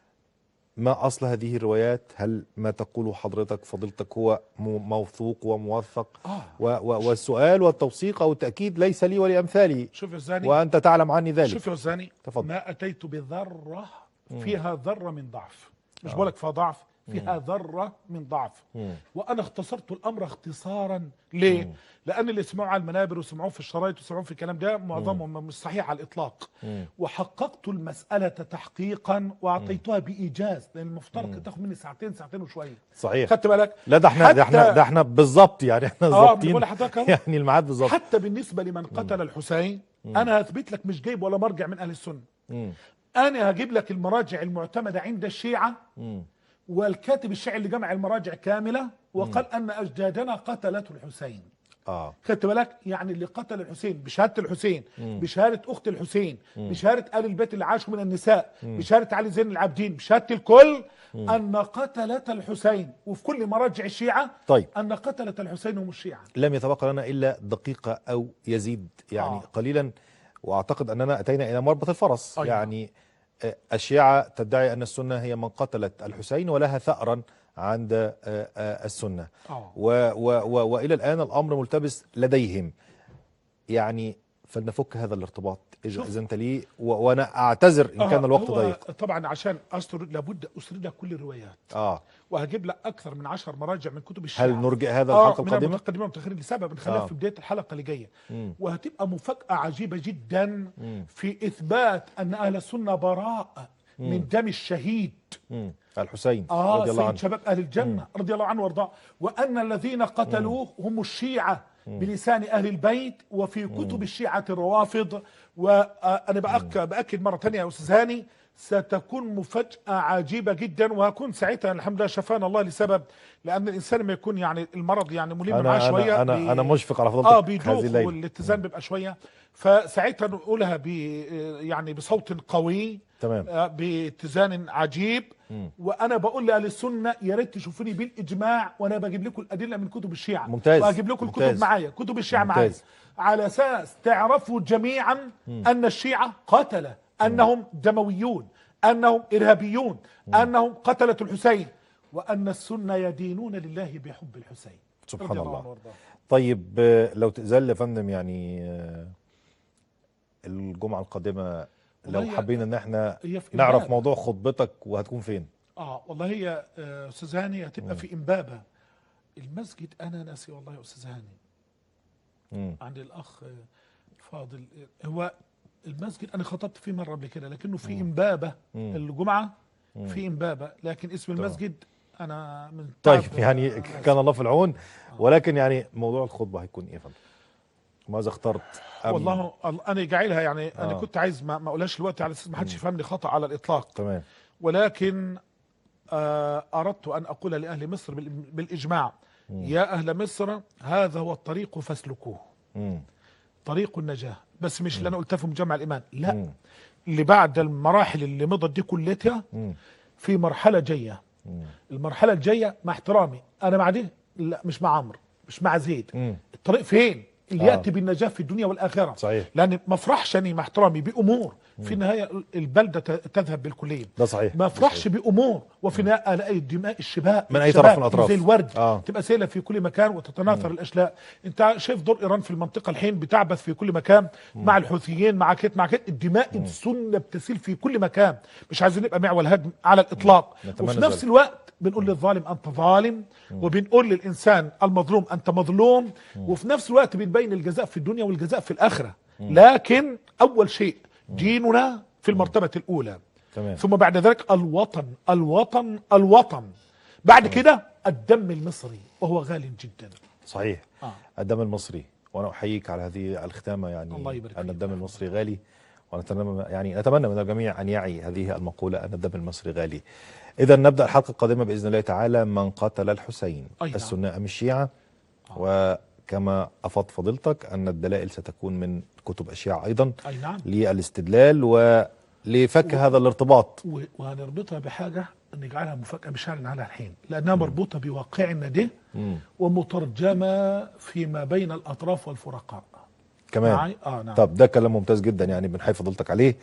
ما أصل هذه الروايات هل ما تقوله حضرتك فضيلتك هو م- موثوق وموثق آه. و و والسؤال والتوثيق أو التأكيد ليس لي ولأمثالي شوف يا زاني وأنت تعلم عني ذلك شوف يا زاني تفضل. ما اتيت بذره فيها ذره من ضعف مش بقول لك فيها ضعف فيها ذره من ضعف مم. وانا اختصرت الامر اختصارا ليه؟ لان اللي سمعوا على المنابر وسمعوه في الشرايط وسمعوه في الكلام ده معظمهم مش صحيح على الاطلاق وحققت المساله تحقيقا واعطيتها بايجاز لان المفترض كانت تاخد مني ساعتين ساعتين وشويه صحيح خدت بالك؟ لا ده احنا ده احنا حتى- ده احنا بالظبط يعني احنا اه ظابطين بقول لحضرتك أهو. يعني الميعاد بالظبط حتى بالنسبه لمن قتل الحسين انا هثبت لك مش جايب ولا مرجع من اهل السنه مم. انا هجيب لك المراجع المعتمده عند الشيعه مم. والكاتب الشيعي اللي جمع المراجع كامله وقال ان اجدادنا قتلته الحسين اه خدت بالك يعني اللي قتل الحسين بشهاده الحسين بشهاده اخت الحسين بشهاده ال البيت اللي عاشوا من النساء بشهاده علي زين العابدين بشهاده الكل ان قتله الحسين وفي كل مراجع الشيعه طيب. ان قتله الحسين هم الشيعه لم يتبقى لنا الا دقيقه او يزيد يعني آه. آه. قليلا واعتقد اننا اتينا الى مربط الفرس أيوة. يعني آه، الشيعه تدعي ان السنه هي من قتلت الحسين ولها ثأرا عند آه، آه، السنه آه. و و و والى الان الامر ملتبس لديهم يعني فلنفك هذا الارتباط اذا شوف. اذنت لي و- وانا اعتذر ان كان آه، الوقت هو ضيق طبعا عشان استرد لابد اسرد لك كل الروايات اه وهجيب لك اكثر من عشر مراجع من كتب الشيعه هل نرجئ هذا آه الحلقه من القادمه المتقدمين والمتاخرين لسبب نخليها آه. في بدايه الحلقه اللي جايه مم. وهتبقى مفاجاه عجيبه جدا مم. في اثبات ان اهل السنه براء من دم الشهيد مم. الحسين اه رضي الله سيد عنه شباب اهل الجنه رضي الله عنه وارضاه وان الذين قتلوه هم الشيعه بلسان اهل البيت وفي كتب الشيعه الروافض وانا بأك باكد مره ثانيه يا استاذ هاني ستكون مفاجاه عجيبه جدا وهكون ساعتها الحمد لله شفانا الله لسبب لان الانسان لما يكون يعني المرض يعني ملم معاه انا شويه انا بي- انا, أنا مشفق على فضلتك اه هذه بيدوخ الليله والاتزان بيبقى شويه فساعتها نقولها ب يعني بصوت قوي تمام آه، باتزان عجيب وانا بقول لاهل السنه يا ريت تشوفوني بالاجماع وانا بجيب لكم الادله من كتب الشيعه ممتاز. وهجيب لكم الكتب ممتاز. معايا كتب الشيعه معايا ممتاز. على اساس تعرفوا جميعا ان الشيعه قتله انهم دمويون انهم ارهابيون انهم قتله الحسين وان السنه يدينون لله بحب الحسين سبحان رضي الله. عنه وارضاه. طيب آه، لو تأذن لي يا فندم يعني آه، الجمعة القادمة لو والله هي- حابين ان احنا هي في نعرف إمبابة. موضوع خطبتك وهتكون فين اه والله هي آه، استاذ هاني هتبقى في امبابه المسجد انا ناسي والله يا استاذ هاني مم. عند الاخ آه، فاضل آه، هو المسجد انا خطبت فيه مره قبل كده لكنه في امبابه مم. الجمعه في امبابه لكن اسم المسجد انا من طيب تعب- يعني آه، كان الله في العون ولكن يعني موضوع الخطبه هيكون ايه يا فندم ماذا اخترت أم- والله ال- انا جاعلها يعني انا آه. كنت عايز ما ما اقولهاش دلوقتي على اساس ما حدش يفهمني خطا على الاطلاق تمام ولكن آه، أردت أن أقول لأهل مصر بال- بالإجماع يا أهل مصر هذا هو الطريق فاسلكوه مم. طريق النجاة بس مش اللي أنا قلتها في مجمع الإيمان لا مم. اللي بعد المراحل اللي مضت دي كلها مم. في مرحلة جاية مم. المرحلة الجاية مع احترامي أنا مع دي لا مش مع عمرو مش مع زيد مم. الطريق فين اللي آه. يأتي بالنجاة في الدنيا والآخرة صحيح. لأن ما افرحش أني مع احترامي بأمور في النهاية البلدة ت- تذهب بالكلية ده صحيح ما افرحش بامور وفي النهايه الاقي دماء الشباب من أي الشباب طرف من الأطراف. زي الورد آه. تبقى سيله في كل مكان وتتناثر الاشلاء انت شايف دور ايران في المنطقه الحين بتعبث في كل مكان مع الحوثيين مع كت مع كت الدماء السنه بتسيل في كل مكان مش عايزين نبقى معول هدم على الاطلاق نتمنى وفي نفس ذلك. الوقت بنقول للظالم انت ظالم وبنقول للانسان المظلوم انت مظلوم وفي نفس الوقت بنبين الجزاء في الدنيا والجزاء في الاخره لكن اول شيء ديننا في المرتبه الاولى تمام ثم بعد ذلك الوطن الوطن الوطن بعد كده الدم المصري وهو غال جدا صحيح آه. الدم المصري وانا احييك على هذه الختامه يعني الله يبارك ان فيك. الدم المصري غالي ونتمنى يعني نتمنى من الجميع ان يعي هذه المقوله ان الدم المصري غالي. اذا نبدا الحلقه القادمه باذن الله تعالى من قتل الحسين أي نعم. السنه ام الشيعه وكما افاد فضيلتك ان الدلائل ستكون من كتب الشيعه ايضا اي نعم للاستدلال ولفك هذا الارتباط. و- وهنربطها بحاجه نجعلها مفاجاه مش هنعلنها الحين لانها مربوطه بواقعنا ده مم. ومترجمه فيما بين الاطراف والفرقاء كمان معي؟ اه نعم طب ده كلام ممتاز جدا يعني بنحيي فضيلتك عليه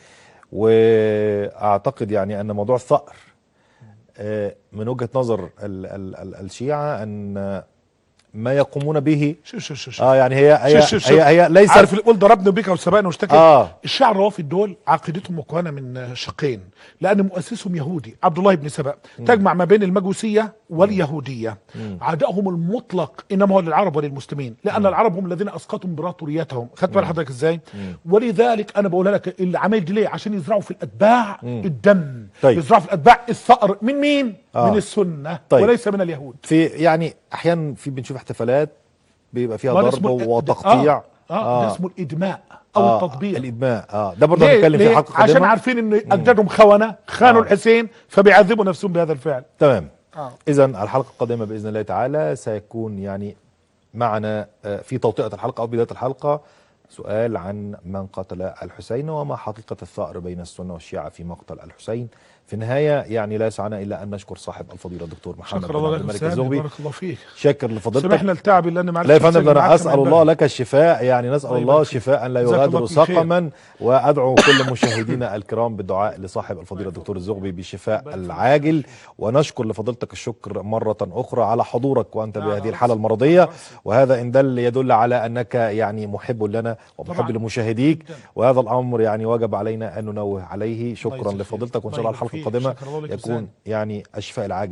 واعتقد يعني ان موضوع الثأر آه، من وجهة نظر ال ال ال الشيعة ان ما يقومون به شو شو شو شو اه يعني هي هي شوف شوف شوف. هي, هي ليست عارف اللي يقول ضربني بك وسبقني واشتكى آه. الشيعة الروافد دول عقيدتهم مكونه من شقين لان مؤسسهم يهودي عبد الله بن سبأ تجمع ما بين المجوسيه واليهوديه عدائهم المطلق انما هو للعرب وللمسلمين لان العرب هم الذين اسقطوا امبراطوريتهم خدت بال حضرتك ازاي ولذلك انا بقولها لك اللي عمل دي ليه عشان يزرعوا في الاتباع الدم طيب. يزرعوا في الاتباع الثأر من مين آه. من السنه طيب. وليس من اليهود في يعني احيانا في بنشوف احتفالات بيبقى فيها ما ده ضرب اسمه- وتقطيع اه, آه. ده اسمه الادماء او آه، التطبيع الادماء اه ده برضه ليه؟ هنتكلم في ليه؟ حلقه عشان قادمه عارفين ان اجدادهم خونه خانوا آه. الحسين فبيعذبوا نفسهم بهذا الفعل تمام آه. اذا الحلقه القادمه باذن الله تعالى سيكون يعني معنا آه، في توطئه الحلقه او بدايه الحلقه سؤال عن من قتل الحسين وما حقيقه الثأر بين السنه والشيعه في مقتل الحسين في النهايه يعني لا يسعنا الا ان نشكر صاحب الفضيله الدكتور محمد شكر بن الله عبد لك الملك أستاذ، الزغبي بارك الله فيك شاكر لفضيلتك سامحنا التعب اللي انا معلش لا يا فندم ده أسجل انا معاك اسال كمان الله بقى. لك الشفاء يعني نسال الله الله يبارك فيك. شفاء لا جزاك يغادر الله كل خير. سقما وادعو كل مشاهدينا الكرام بالدعاء لصاحب الفضيله الدكتور الزغبي بالشفاء العاجل ونشكر لفضيلتك الشكر مره اخرى على حضورك وانت على بهذه رأسي. الحاله المرضيه على رأسي. وهذا ان دل يدل على انك يعني محب لنا ومحب طبعاً. لمشاهديك جداً. وهذا الامر يعني وجب علينا ان ننوه عليه شكرا يجزيك خير. لفضيلتك وان شاء الله الله الحلقه يبارك فيك. القادمه شكر الله لك يكون أستاذ. يعني الشفاء العاجل